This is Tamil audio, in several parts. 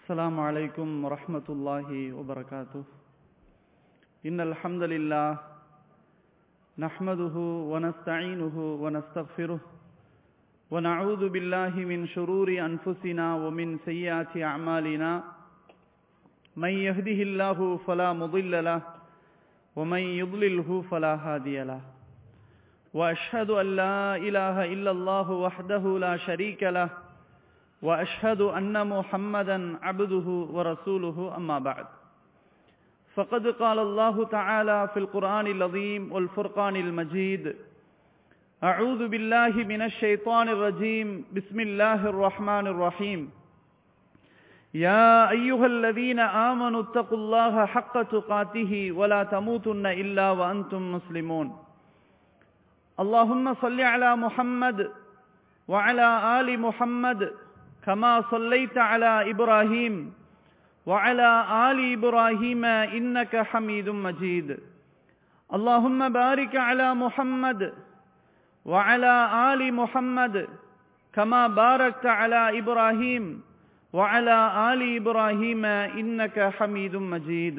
السلام عليكم ورحمة الله وبركاته إن الحمد لله نحمده ونستعينه ونستغفره ونعوذ بالله من شرور أنفسنا ومن سيئات أعمالنا من يهده الله فلا مضل له ومن يضلله فلا هادي له وأشهد أن لا إله إلا الله وحده لا شريك له واشهد ان محمدا عبده ورسوله اما بعد فقد قال الله تعالى في القران العظيم والفرقان المجيد اعوذ بالله من الشيطان الرجيم بسم الله الرحمن الرحيم يا ايها الذين امنوا اتقوا الله حق تقاته ولا تموتن الا وانتم مسلمون اللهم صل على محمد وعلى ال محمد كما صليت على ابراهيم وعلى ال ابراهيم انك حميد مجيد اللهم بارك على محمد وعلى ال محمد كما باركت على ابراهيم وعلى ال ابراهيم انك حميد مجيد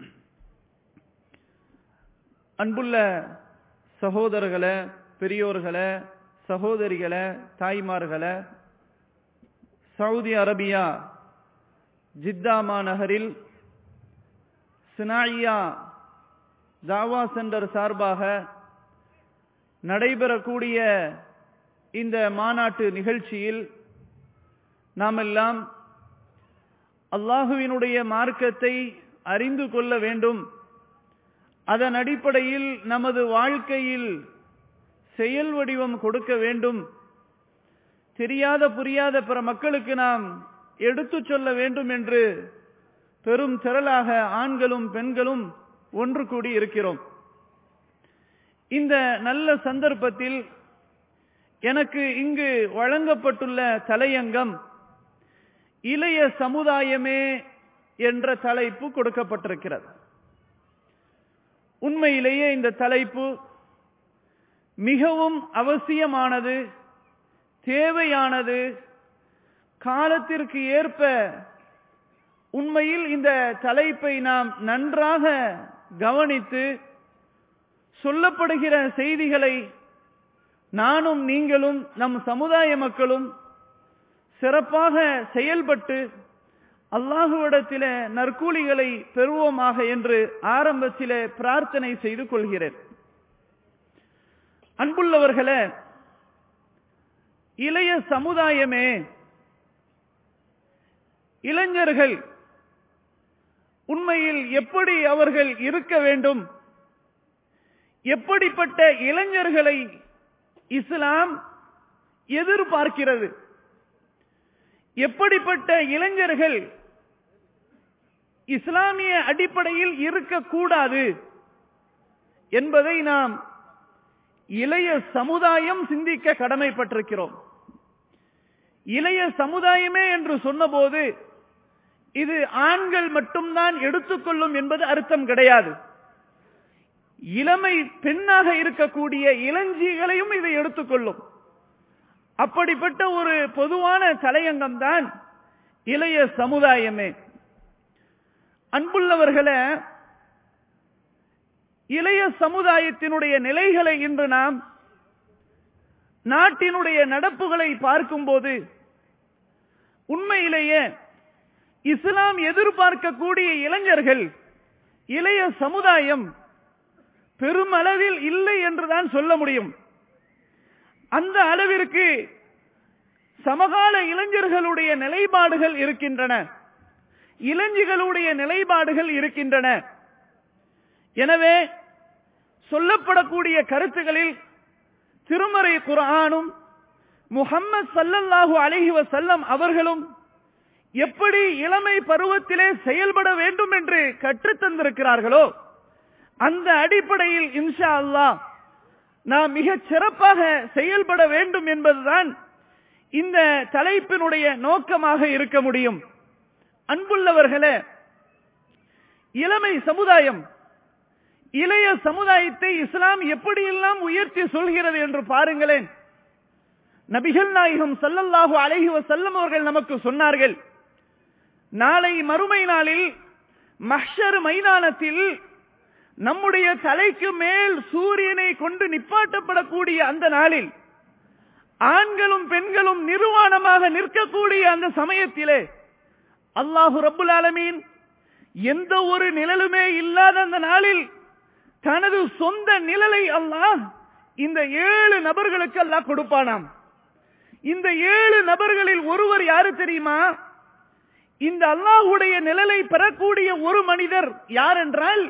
அன்புள்ள சகோதரர்களே பெரியோர்களே சகோதரிகளே தாய்மார்களே சவுதி அரேபியா ஜித்தா மாநகரில் சினாயியா தாவா சென்டர் சார்பாக நடைபெறக்கூடிய இந்த மாநாட்டு நிகழ்ச்சியில் நாம் எல்லாம் அல்லாஹுவினுடைய மார்க்கத்தை அறிந்து கொள்ள வேண்டும் அதன் அடிப்படையில் நமது வாழ்க்கையில் செயல் வடிவம் கொடுக்க வேண்டும் தெரியாத புரியாத பிற மக்களுக்கு நாம் எடுத்து சொல்ல வேண்டும் என்று பெரும் திரளாக ஆண்களும் பெண்களும் ஒன்று கூடி இருக்கிறோம் இந்த நல்ல சந்தர்ப்பத்தில் எனக்கு இங்கு வழங்கப்பட்டுள்ள தலையங்கம் இளைய சமுதாயமே என்ற தலைப்பு கொடுக்கப்பட்டிருக்கிறது உண்மையிலேயே இந்த தலைப்பு மிகவும் அவசியமானது தேவையானது காலத்திற்கு ஏற்ப உண்மையில் இந்த தலைப்பை நாம் நன்றாக கவனித்து சொல்லப்படுகிற செய்திகளை நானும் நீங்களும் நம் சமுதாய மக்களும் சிறப்பாக செயல்பட்டு அல்லாஹுவிடத்தில நற்கூலிகளை பெறுவோமாக என்று ஆரம்பத்திலே பிரார்த்தனை செய்து கொள்கிறேன் அன்புள்ளவர்களே இளைய சமுதாயமே இளைஞர்கள் உண்மையில் எப்படி அவர்கள் இருக்க வேண்டும் எப்படிப்பட்ட இளைஞர்களை இஸ்லாம் எதிர்பார்க்கிறது எப்படிப்பட்ட இளைஞர்கள் இஸ்லாமிய அடிப்படையில் இருக்கக்கூடாது என்பதை நாம் இளைய சமுதாயம் சிந்திக்க கடமைப்பட்டிருக்கிறோம் இளைய சமுதாயமே என்று சொன்னபோது இது ஆண்கள் மட்டும்தான் எடுத்துக்கொள்ளும் என்பது அர்த்தம் கிடையாது இளமை பெண்ணாக இருக்கக்கூடிய இளஞ்சிகளையும் இதை எடுத்துக்கொள்ளும் அப்படிப்பட்ட ஒரு பொதுவான தலையங்கம் தான் இளைய சமுதாயமே அன்புள்ளவர்களே இளைய சமுதாயத்தினுடைய நிலைகளை இன்று நாம் நாட்டினுடைய நடப்புகளை பார்க்கும்போது உண்மையிலேயே இஸ்லாம் எதிர்பார்க்கக்கூடிய இளைஞர்கள் இளைய சமுதாயம் பெருமளவில் இல்லை என்றுதான் சொல்ல முடியும் அந்த அளவிற்கு சமகால இளைஞர்களுடைய நிலைப்பாடுகள் இருக்கின்றன இளைஞர்களுடைய நிலைப்பாடுகள் இருக்கின்றன எனவே சொல்லப்படக்கூடிய கருத்துகளில் திருமறை குரானும் முகம்மது சல்லல்லாஹு அலஹி வசல்லம் அவர்களும் எப்படி இளமை பருவத்திலே செயல்பட வேண்டும் என்று கற்றுத்தந்திருக்கிறார்களோ அந்த அடிப்படையில் இன்ஷா அல்லாஹ் நாம் மிகச் சிறப்பாக செயல்பட வேண்டும் என்பதுதான் இந்த தலைப்பினுடைய நோக்கமாக இருக்க முடியும் அன்புள்ளவர்களே இளமை சமுதாயம் இளைய சமுதாயத்தை இஸ்லாம் எப்படியெல்லாம் உயர்த்தி சொல்கிறது என்று பாருங்களேன் நபிகள் நாயகம் ஸல்லல்லாஹு அலைஹி வஸல்லம் அவர்கள் நமக்கு சொன்னார்கள் நாளை மறுமை நாளில் மஹ்ஷர் மைதானத்தில் நம்முடைய தலைக்கு மேல் சூரியனை கொண்டு நிப்பாட்டப்படக்கூடிய அந்த நாளில் ஆண்களும் பெண்களும் நிர்வாணமாக நிற்கக்கூடிய அந்த சமயத்திலே அல்லாஹு ரப்புல் ஆலமீன் எந்த ஒரு நிழலுமே இல்லாத அந்த நாளில் தனது சொந்த நிழலை அல்லாஹ் இந்த ஏழு நபர்களுக்கு அல்லாஹ் கொடுப்பானாம் இந்த ஏழு நபர்களில் ஒருவர் யாரு தெரியுமா இந்த அல்லாஹுடைய நிழலை பெறக்கூடிய ஒரு மனிதர் யார் என்றால்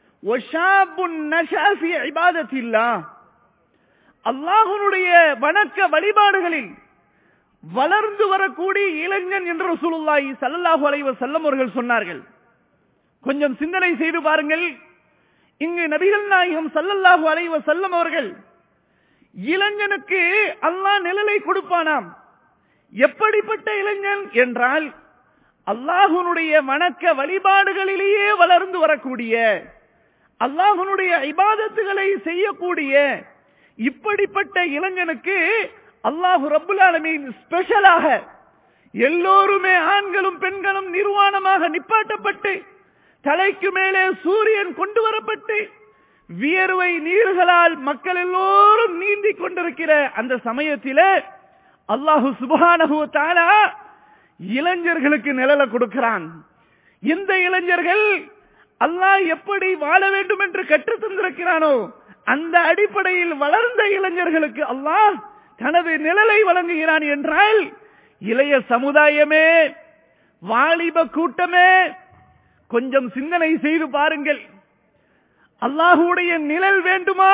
அல்லாஹனுடைய வணக்க வழிபாடுகளில் வளர்ந்து வரக்கூடிய இளைஞன் என்று சுலுல்லாஹி சல்லல்லாஹு அலைவ செல்லம் அவர்கள் சொன்னார்கள் கொஞ்சம் சிந்தனை செய்து பாருங்கள் இங்கு நபிகள் நாயகம் சல்லல்லாஹு அலைவ செல்லம் அவர்கள் இளைஞனுக்கு அல்லாஹ் நிழலை கொடுப்பானாம் எப்படிப்பட்ட இளைஞன் என்றால் அல்லாஹுனுடைய வணக்க வழிபாடுகளிலேயே வளர்ந்து வரக்கூடிய அல்லாஹுனுடைய இபாதத்துகளை செய்யக்கூடிய இப்படிப்பட்ட இளைஞனுக்கு அல்லாஹு ரப்புல் ஆலமீன் ஸ்பெஷலாக எல்லோருமே ஆண்களும் பெண்களும் நிர்வாணமாக நிப்பாட்டப்பட்டு தலைக்கு மேலே சூரியன் கொண்டு வரப்பட்டு வியர்வை நீர்களால் மக்கள் எல்லோரும் நீந்தி கொண்டிருக்கிற அந்த சமயத்திலே அல்லாஹு சுபஹானஹு தாலா இளைஞர்களுக்கு நிழல கொடுக்கிறான் இந்த இளைஞர்கள் அல்லாஹ் எப்படி வாழ வேண்டும் என்று கற்று தந்திருக்கிறானோ அந்த அடிப்படையில் வளர்ந்த இளைஞர்களுக்கு அல்லாஹ் தனது நிழலை வழங்குகிறான் என்றால் இளைய சமுதாயமே வாலிப கூட்டமே கொஞ்சம் சிந்தனை செய்து பாருங்கள் அல்லாஹுடைய நிழல் வேண்டுமா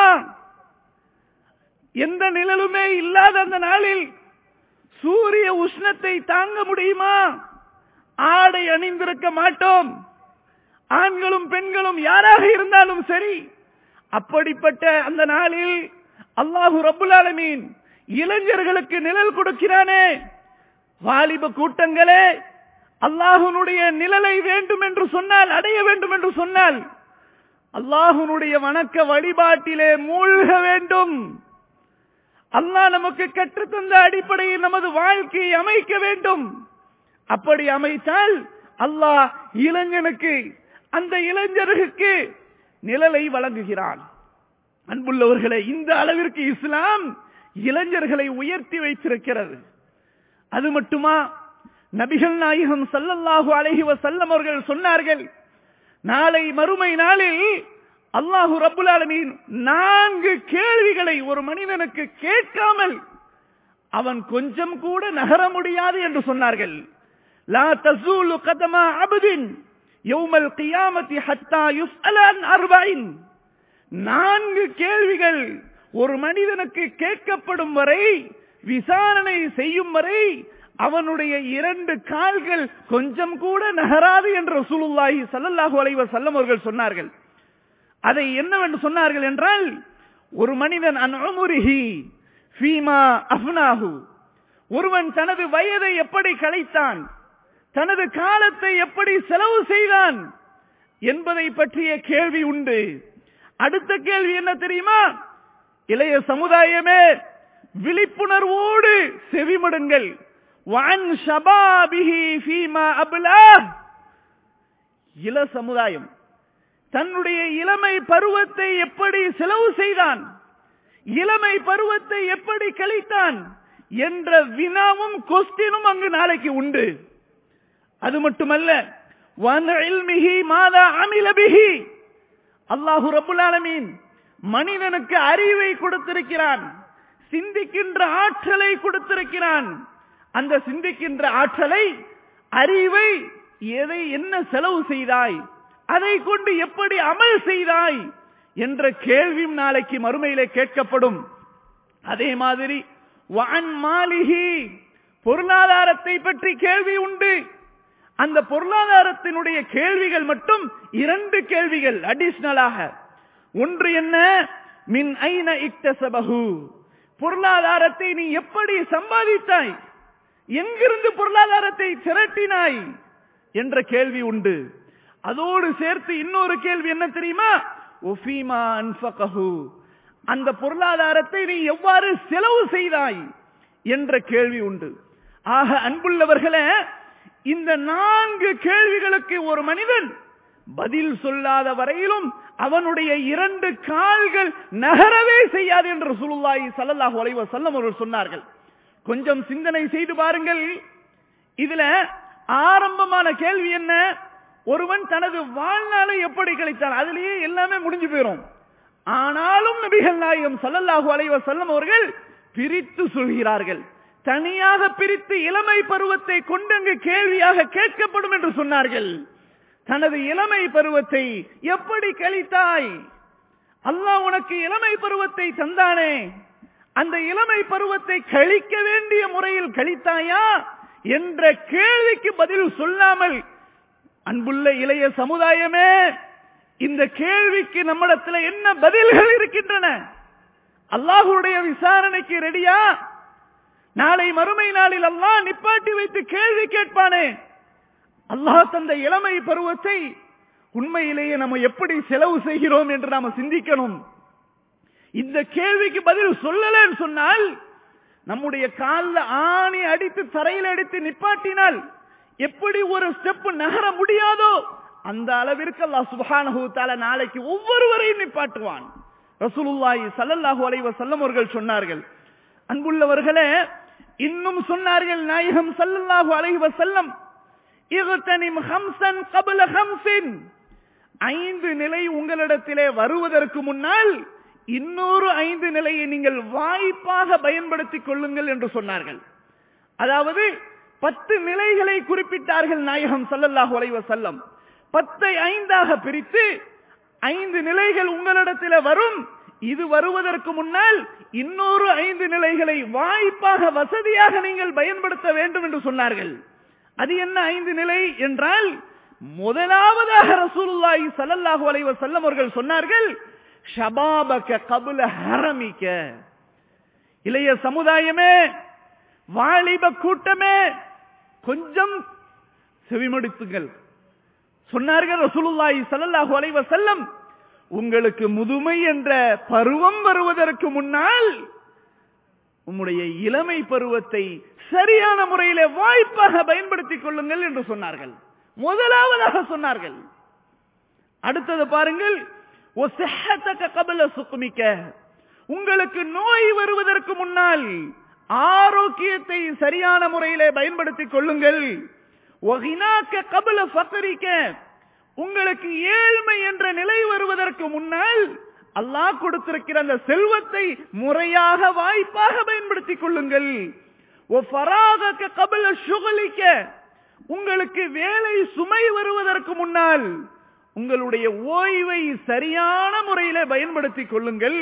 எந்த நிழலுமே இல்லாத அந்த நாளில் சூரிய உஷ்ணத்தை தாங்க முடியுமா ஆடை அணிந்திருக்க மாட்டோம் ஆண்களும் பெண்களும் யாராக இருந்தாலும் சரி அப்படிப்பட்ட அந்த நாளில் அல்லாஹு ரபுல் ஆலமீன் இளைஞர்களுக்கு நிழல் கொடுக்கிறானே வாலிப கூட்டங்களே அல்லாஹுனுடைய நிழலை வேண்டும் என்று சொன்னால் அடைய வேண்டும் என்று சொன்னால் அல்லாஹுனுடைய வணக்க வழிபாட்டிலே மூழ்க வேண்டும் அல்லாஹ் நமக்கு கற்றுத்தந்த அடிப்படையில் நமது வாழ்க்கையை அமைக்க வேண்டும் அப்படி அமைத்தால் அல்லாஹ் இளைஞனுக்கு அந்த இளைஞருக்கு நிழலை வழங்குகிறான் அன்புள்ளவர்களே இந்த அளவிற்கு இஸ்லாம் இளைஞர்களை உயர்த்தி வைத்திருக்கிறது அது மட்டுமா நபிகள் நாயகம் சல்லல்லாஹு அலைஹி வஸல்லம் அவர்கள் சொன்னார்கள் நாளை மறுமை நாளில் அல்லாஹு ரப்புல் ஆலமீன் நான்கு கேள்விகளை ஒரு மனிதனுக்கு கேட்காமல் அவன் கொஞ்சம் கூட நகர முடியாது என்று சொன்னார்கள் லா தசூலு கதமா அபதின் யௌமல் கியாமத்தி ஹத்தா யுஸ்அல அன் அர்பைன் நான்கு கேள்விகள் ஒரு மனிதனுக்கு கேட்கப்படும் வரை விசாரணை செய்யும் வரை அவனுடைய இரண்டு கால்கள் கொஞ்சம் கூட நகராது என்று சுலுல்லாஹி சல்லல்லாஹு அலைஹி வஸல்லம் அவர்கள் சொன்னார்கள் அதை என்னவென்று சொன்னார்கள் என்றால் ஒரு மனிதன் அன்உமுரிஹி ஃபீமா அஃப்னாஹு ஒருவன் தனது வயதை எப்படி கழித்தான் தனது காலத்தை எப்படி செலவு செய்தான் என்பதை பற்றிய கேள்வி உண்டு அடுத்த கேள்வி என்ன தெரியுமா இளைய சமுதாயமே விழிப்புணர்வோடு செவிமடுங்கள் வான் ஷபாபிஹி ஃபீமா அப்லா இள சமுதாயம் தன்னுடைய இளமை பருவத்தை எப்படி செலவு செய்தான் இளமை பருவத்தை எப்படி கழித்தான் என்ற வினாவும் கொஸ்டினும் அங்கு நாளைக்கு உண்டு அது மட்டுமல்ல மாதா அமிலபிஹி அல்லாஹு ரபுல் ஆலமீன் மனிதனுக்கு அறிவை கொடுத்திருக்கிறான் சிந்திக்கின்ற ஆற்றலை கொடுத்திருக்கிறான் அந்த சிந்திக்கின்ற ஆற்றலை அறிவை எதை என்ன செலவு செய்தாய் அதை கொண்டு எப்படி அமல் செய்தாய் என்ற கேள்வியும் நாளைக்கு மறுமையிலே கேட்கப்படும் அதே மாதிரி வான் மாளிகி பொருளாதாரத்தை பற்றி கேள்வி உண்டு அந்த பொருளாதாரத்தினுடைய கேள்விகள் மட்டும் இரண்டு கேள்விகள் அடிஷனலாக ஒன்று என்ன மின் ஐன இக்தசபகு பொருளாதாரத்தை நீ எப்படி சம்பாதித்தாய் எங்கிருந்து பொருளாதாரத்தை திரட்டினாய் என்ற கேள்வி உண்டு அதோடு சேர்த்து இன்னொரு கேள்வி என்ன தெரியுமா ஒஃபீமா அன்ஃபகஹு அந்த பொருளாதாரத்தை நீ எவ்வாறு செலவு செய்தாய் என்ற கேள்வி உண்டு ஆக அன்புள்ளவர்களே இந்த நான்கு கேள்விகளுக்கு ஒரு மனிதன் பதில் சொல்லாத வரையிலும் அவனுடைய இரண்டு கால்கள் நகரவே செய்யாது என்று சுலுல்லாஹி ஸல்லல்லாஹு அலைஹி வஸல்லம் அவர்கள் சொன்னார்கள் கொஞ்சம் சிந்தனை செய்து பாருங்கள் இதுல ஆரம்பமான கேள்வி என்ன ஒருவன் தனது வாழ்நாளை எப்படி கழித்தான் அதுலயே எல்லாமே முடிஞ்சு போயிரும் ஆனாலும் நபிகள் நாயகம் ஸல்லல்லாஹு அலைஹி வஸல்லம் அவர்கள் பிரித்து சொல்கிறார்கள் தனியாக பிரித்து இளமை பருவத்தை கொண்டு அங்கு கேள்வியாக கேட்கப்படும் என்று சொன்னார்கள் தனது இளமை பருவத்தை எப்படி கழித்தாய் அல்லாஹ் உனக்கு இளமை பருவத்தை தந்தானே அந்த இளமை பருவத்தை கழிக்க வேண்டிய முறையில் கழித்தாயா என்ற கேள்விக்கு பதில் சொல்லாமல் அன்புள்ள இளைய சமுதாயமே இந்த கேள்விக்கு நம்மிடத்தில் என்ன பதில்கள் இருக்கின்றன அல்லாஹுடைய விசாரணைக்கு ரெடியா நாளை மறுமை நாளில் அல்லாஹ் நிப்பாட்டி வைத்து கேள்வி கேட்பானே அல்லாஹ் தந்த இளமை பருவத்தை உண்மையிலேயே நம்ம எப்படி செலவு செய்கிறோம் என்று நாம சிந்திக்கணும் இந்த கேள்விக்கு பதில் சொல்லலன்னு சொன்னால் நம்முடைய காலில் ஆணி அடித்து தரையில் அடித்து நிப்பாட்டினால் எப்படி ஒரு ஸ்டெப் நகர முடியாதோ அந்த அளவிற்கு அல்லாஹ் சுப்ஹானஹு தஆலா நாளைக்கு ஒவ்வொருவரையும் நிப்பாட்டுவான் ரசூலுல்லாஹி ஸல்லல்லாஹு அலைஹி வஸல்லம் அவர்கள் சொன்னார்கள் அன்புள்ளவர்களே இன்னும் சொன்னார்கள் நாயகம் ஸல்லல்லாஹு அலைஹி வஸல்லம் இக்தனிம் ஹம்சன் கபல ஹம்சின் ஐந்து நிலை உங்களிடத்திலே வருவதற்கு முன்னால் இன்னொரு ஐந்து நிலையை நீங்கள் வாய்ப்பாக பயன்படுத்திக் கொள்ளுங்கள் என்று சொன்னார்கள் அதாவது பத்து நிலைகளை குறிப்பிட்டார்கள் நாயகம் ஸல்லல்லாஹு அலைஹி வஸல்லம் பத்தை ஐந்தாக பிரித்து ஐந்து நிலைகள் உங்களிடத்தில் வரும் இது வருவதற்கு முன்னால் இன்னொரு ஐந்து நிலைகளை வாய்ப்பாக வசதியாக நீங்கள் பயன்படுத்த வேண்டும் என்று சொன்னார்கள் அது என்ன ஐந்து நிலை என்றால் முதலாவதாக ரசூலுல்லாஹி ஸல்லல்லாஹு அலைஹி வஸல்லம் அவர்கள் சொன்னார்கள் ஷபாபக கபுல ஹரமிக்க இளைய சமுதாயமே வாலிப கூட்டமே கொஞ்சம் செவிமடித்துங்கள் சொன்னார்கள் ரசூலுல்லாஹி ஸல்லல்லாஹு அலைஹி வஸல்லம் உங்களுக்கு முதுமை என்ற பருவம் வருவதற்கு முன்னால் உம்முடைய இளமை பருவத்தை சரியான முறையிலே வாய்ப்பாக பயன்படுத்திக் கொள்ளுங்கள் என்று சொன்னார்கள் முதலாவதாக சொன்னார்கள் அடுத்தது பாருங்கள் கபல சுக்குமிக்க உங்களுக்கு நோய் வருவதற்கு முன்னால் ஆரோக்கியத்தை சரியான முறையிலே பயன்படுத்திக் கொள்ளுங்கள் கபல ஃபக்கரிக்க உங்களுக்கு ஏழ்மை என்ற நிலை வருவதற்கு முன்னால் அல்லாஹ் கொடுத்திருக்கிற அந்த செல்வத்தை முறையாக வாய்ப்பாக பயன்படுத்திக் கொள்ளுங்கள் கபல சுகலிக்க உங்களுக்கு வேலை சுமை வருவதற்கு முன்னால் உங்களுடைய ஓய்வை சரியான முறையில பயன்படுத்திக் கொள்ளுங்கள்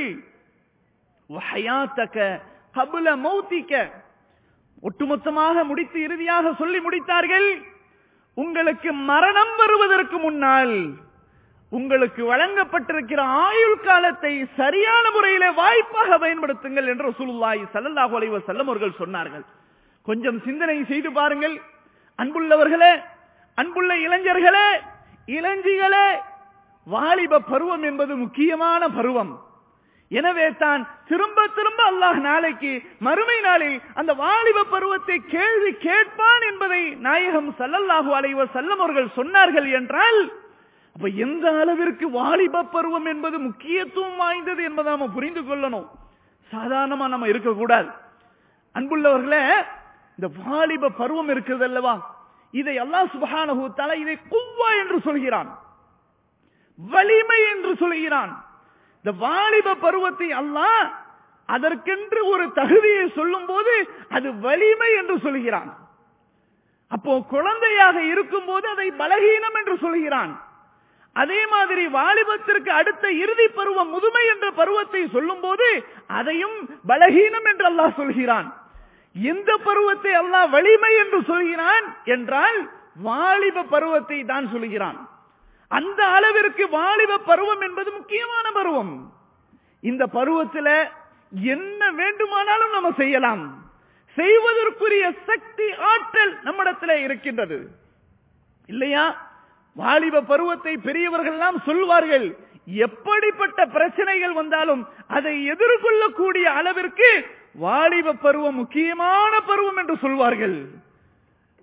கபுல மௌத்திக்க ஒட்டுமொத்தமாக முடித்து இறுதியாக சொல்லி முடித்தார்கள் உங்களுக்கு மரணம் வருவதற்கு முன்னால் உங்களுக்கு வழங்கப்பட்டிருக்கிற ஆயுள் காலத்தை சரியான முறையிலே வாய்ப்பாக பயன்படுத்துங்கள் என்று சுலுல்லாய் சல்லல்லாஹு அலைஹி வஸல்லம் அவர்கள் சொன்னார்கள் கொஞ்சம் சிந்தனை செய்து பாருங்கள் அன்புள்ளவர்களே அன்புள்ள இளைஞர்களே இளஞ்சிகளே வாலிப பருவம் என்பது முக்கியமான பருவம் எனவே தான் திரும்ப திரும்ப அல்லாஹ் நாளைக்கு மறுமை நாளில் அந்த வாலிப பருவத்தை கேள்வி கேட்பான் என்பதை நாயகம் சல்லல்லாஹு அலைவ செல்லம் அவர்கள் சொன்னார்கள் என்றால் அப்ப எந்த அளவிற்கு வாலிப பருவம் என்பது முக்கியத்துவம் வாய்ந்தது என்பதை நாம புரிந்து கொள்ளணும் சாதாரணமா நம்ம இருக்கக்கூடாது அன்புள்ளவர்களே இந்த வாலிப பருவம் இருக்குது அல்லவா இதை அல்லாஹ் சுபஹானஹு தஆலா இதை குவ்வா என்று சொல்கிறான் வலிமை என்று சொல்கிறான் இந்த வாலிப பருவத்தை அல்லாஹ் அதற்கென்று ஒரு தகுதியை சொல்லும் போது அது வலிமை என்று சொல்கிறான் அப்போ குழந்தையாக இருக்கும் போது அதை பலகீனம் என்று சொல்கிறான் அதே மாதிரி வாலிபத்திற்கு அடுத்த இறுதி பருவம் முதுமை என்ற பருவத்தை சொல்லும் போது அதையும் பலகீனம் என்று அல்லாஹ் சொல்கிறான் எந்த பருவத்தை அல்லாஹ் வலிமை என்று சொல்கிறான் என்றால் வாலிப பருவத்தை தான் சொல்கிறான் அந்த அளவிற்கு வாலிப பருவம் என்பது முக்கியமான பருவம் இந்த பருவத்தில் என்ன வேண்டுமானாலும் நம்ம செய்யலாம் செய்வதற்குரிய சக்தி ஆற்றல் நம்மிடத்தில் இருக்கின்றது இல்லையா வாலிப பருவத்தை பெரியவர்கள் எல்லாம் சொல்வார்கள் எப்படிப்பட்ட பிரச்சனைகள் வந்தாலும் அதை எதிர்கொள்ளக்கூடிய அளவிற்கு வாலிப பருவம் முக்கியமான பருவம் என்று சொல்வார்கள்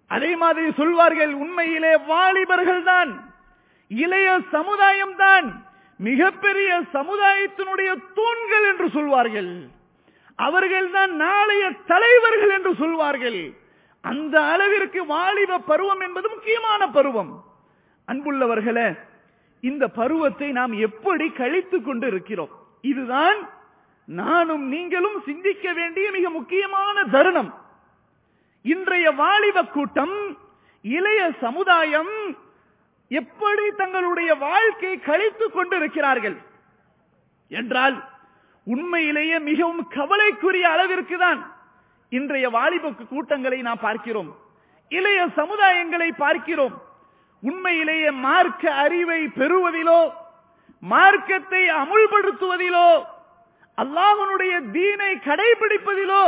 அதே மாதிரி சொல்வார்கள் உண்மையிலே வாலிபர்கள் தான் இளைய சமுதாயம் தான் மிகப்பெரிய சமுதாயத்தினுடைய தூண்கள் என்று சொல்வார்கள் அவர்கள் தான் நாளைய தலைவர்கள் என்று சொல்வார்கள் அந்த அளவிற்கு வாலிப பருவம் என்பது முக்கியமான பருவம் அன்புள்ளவர்களே இந்த பருவத்தை நாம் எப்படி கழித்துக் கொண்டு இருக்கிறோம் இதுதான் நானும் நீங்களும் சிந்திக்க வேண்டிய மிக முக்கியமான தருணம் இன்றைய வாலிப கூட்டம் இளைய சமுதாயம் எப்படி தங்களுடைய வாழ்க்கை கழித்துக் கொண்டிருக்கிறார்கள் என்றால் உண்மையிலேயே மிகவும் கவலைக்குரிய அளவிற்கு தான் இன்றைய வாலிப கூட்டங்களை நாம் பார்க்கிறோம் இளைய சமுதாயங்களை பார்க்கிறோம் உண்மையிலேயே மார்க்க அறிவை பெறுவதிலோ மார்க்கத்தை அமுல்படுத்துவதிலோ அல்லாஹனுடைய தீனை கடைபிடிப்பதிலோ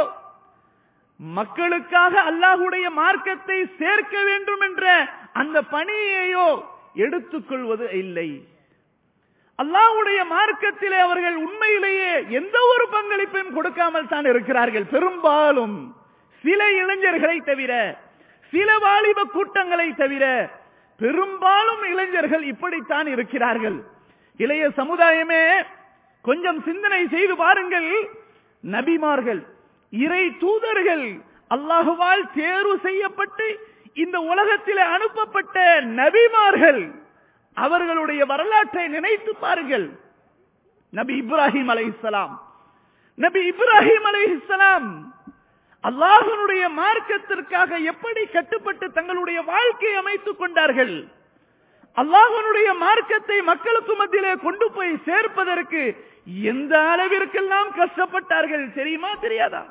மக்களுக்காக அல்லாஹுடைய மார்க்கத்தை சேர்க்க வேண்டும் என்ற அந்த பணியையோ எடுத்துக்கொள்வது இல்லை அல்லாஹுடைய மார்க்கத்திலே அவர்கள் உண்மையிலேயே எந்த ஒரு பங்களிப்பையும் கொடுக்காமல் தான் இருக்கிறார்கள் பெரும்பாலும் சில இளைஞர்களை தவிர சில வாலிப கூட்டங்களை தவிர பெரும்பாலும் இளைஞர்கள் இப்படித்தான் இருக்கிறார்கள் இளைய சமுதாயமே கொஞ்சம் சிந்தனை செய்து பாருங்கள் நபிமார்கள் இறை தூதர்கள் அல்லாஹுவால் தேர்வு செய்யப்பட்டு இந்த உலகத்தில் அனுப்பப்பட்ட நபிமார்கள் அவர்களுடைய வரலாற்றை நினைத்து பாருங்கள் நபி இப்ராஹிம் அலை இஸ்லாம் நபி இப்ராஹிம் அலை இஸ்லாம் அல்லாஹனுடைய மார்க்கத்திற்காக எப்படி கட்டுப்பட்டு தங்களுடைய வாழ்க்கையை அமைத்துக் கொண்டார்கள் அல்லாஹனுடைய மார்க்கத்தை மக்களுக்கு மத்தியிலே கொண்டு போய் சேர்ப்பதற்கு எந்த அளவிற்கெல்லாம் கஷ்டப்பட்டார்கள் தெரியுமா தெரியாதா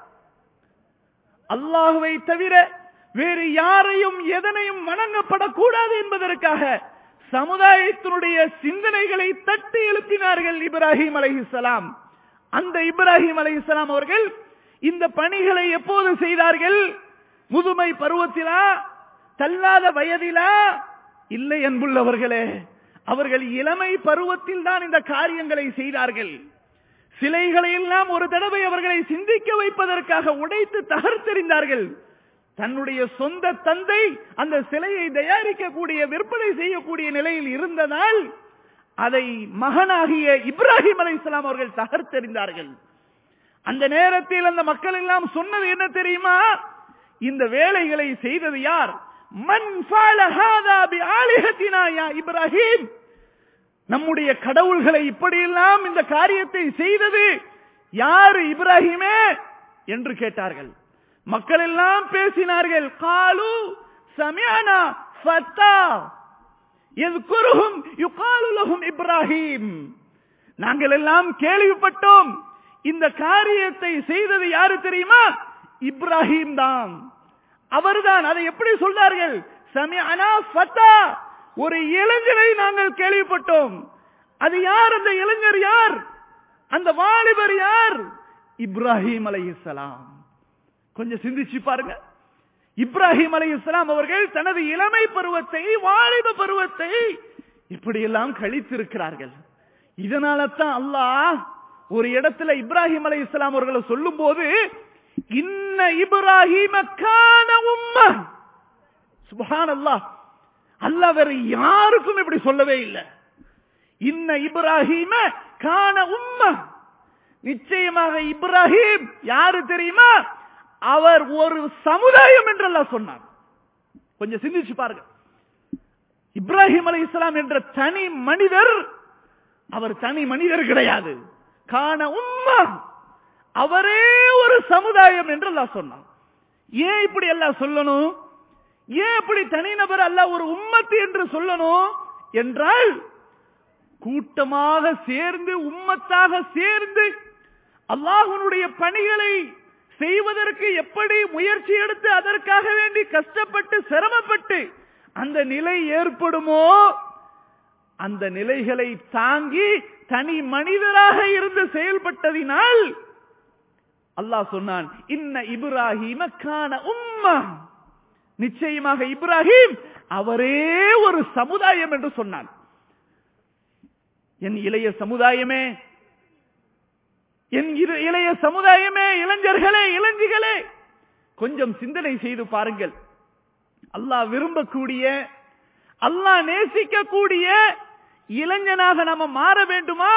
அல்லாஹுவை தவிர வேறு யாரையும் எதனையும் வணங்கப்படக்கூடாது என்பதற்காக சமுதாயத்தினுடைய சிந்தனைகளை தட்டி எழுப்பினார்கள் இப்ராஹிம் அலைஹிஸ்லாம் அந்த இப்ராஹிம் அலைஹிஸ்லாம் அவர்கள் இந்த பணிகளை எப்போது செய்தார்கள் முதுமை பருவத்திலா தள்ளாத வயதிலா இல்லை அன்புள்ளவர்களே அவர்கள் இளமை பருவத்தில் தான் இந்த காரியங்களை செய்தார்கள் சிலைகளை எல்லாம் ஒரு தடவை அவர்களை சிந்திக்க வைப்பதற்காக உடைத்து தகர்த்தெறிந்தார்கள் தன்னுடைய சொந்த தந்தை அந்த சிலையை தயாரிக்கக்கூடிய விற்பனை செய்யக்கூடிய நிலையில் இருந்ததால் அதை மகனாகிய இப்ராஹிம் அலை இஸ்லாம் அவர்கள் தகர்த்தெறிந்தார்கள் அந்த நேரத்தில் அந்த மக்கள் எல்லாம் சொன்னது என்ன தெரியுமா இந்த வேலைகளை செய்தது யார் மண் இப்ராஹிம் நம்முடைய கடவுள்களை இப்படியெல்லாம் இந்த காரியத்தை செய்தது யாரு இப்ராஹிமே என்று கேட்டார்கள் மக்கள் எல்லாம் பேசினார்கள் காலு சமியானா ஃபத்தா எதுக்குருகும் யுகாலுலகும் இப்ராஹிம் நாங்கள் எல்லாம் கேள்விப்பட்டோம் இந்த காரியத்தை செய்தது யாரு தெரியுமா இப்ராஹிம் தான் அவர்தான் அதை எப்படி சொல்றார்கள் சமியானா ஃபத்தா ஒரு இளைஞரை நாங்கள் கேள்விப்பட்டோம் அது யார் அந்த இளைஞர் யார் அந்த வாலிபர் யார் இப்ராஹிம் அலை இஸ்லாம் கொஞ்சம் சிந்திச்சு பாருங்க இப்ராஹிம் அலை இஸ்லாம் அவர்கள் தனது இளமை பருவத்தை வாலிப பருவத்தை இப்படியெல்லாம் கழித்திருக்கிறார்கள் இதனால தான் அல்லாஹ் ஒரு இடத்துல இப்ராஹிம் அலை இஸ்லாம் அவர்களை சொல்லும் போது இன்ன இப்ராஹிம கான உம்மா சுபஹான் அல்லாஹ் அல்லாஹ் வேற யாருக்கும் இப்படி சொல்லவே இல்லை இன்ன இப்ராஹிம கான உம்மா நிச்சயமாக இப்ராஹிம் யாரு தெரியுமா அவர் ஒரு சமுதாயம் என்றெல்லாம் சொன்னார் கொஞ்சம் சிந்திச்சு பாருங்க இப்ராஹிம் அலை இஸ்லாம் என்ற தனி மனிதர் அவர் தனி மனிதர் கிடையாது காண உம்மா அவரே ஒரு சமுதாயம் என்று எல்லாம் சொன்னார் ஏன் இப்படி எல்லாம் சொல்லணும் ஏன் இப்படி தனிநபர் அல்ல ஒரு உம்மத்து என்று சொல்லணும் என்றால் கூட்டமாக சேர்ந்து உம்மத்தாக சேர்ந்து அல்லாஹனுடைய பணிகளை செய்வதற்கு எப்படி முயற்சி எடுத்து அதற்காக வேண்டி கஷ்டப்பட்டு சிரமப்பட்டு அந்த நிலை ஏற்படுமோ அந்த நிலைகளை தாங்கி தனி மனிதராக இருந்து செயல்பட்டதினால் அல்லாஹ் சொன்னான் இன்ன இப்ராஹிம கான உம்மா நிச்சயமாக இப்ராஹிம் அவரே ஒரு சமுதாயம் என்று சொன்னான் என் இளைய சமுதாயமே என் இரு- இளைய சமுதாயமே இளைஞர்களே இளைஞர்களே கொஞ்சம் சிந்தனை செய்து பாருங்கள் அல்லாஹ் விரும்பக்கூடிய அல்லாஹ் நேசிக்கக்கூடிய இளைஞனாக நாம மாற வேண்டுமா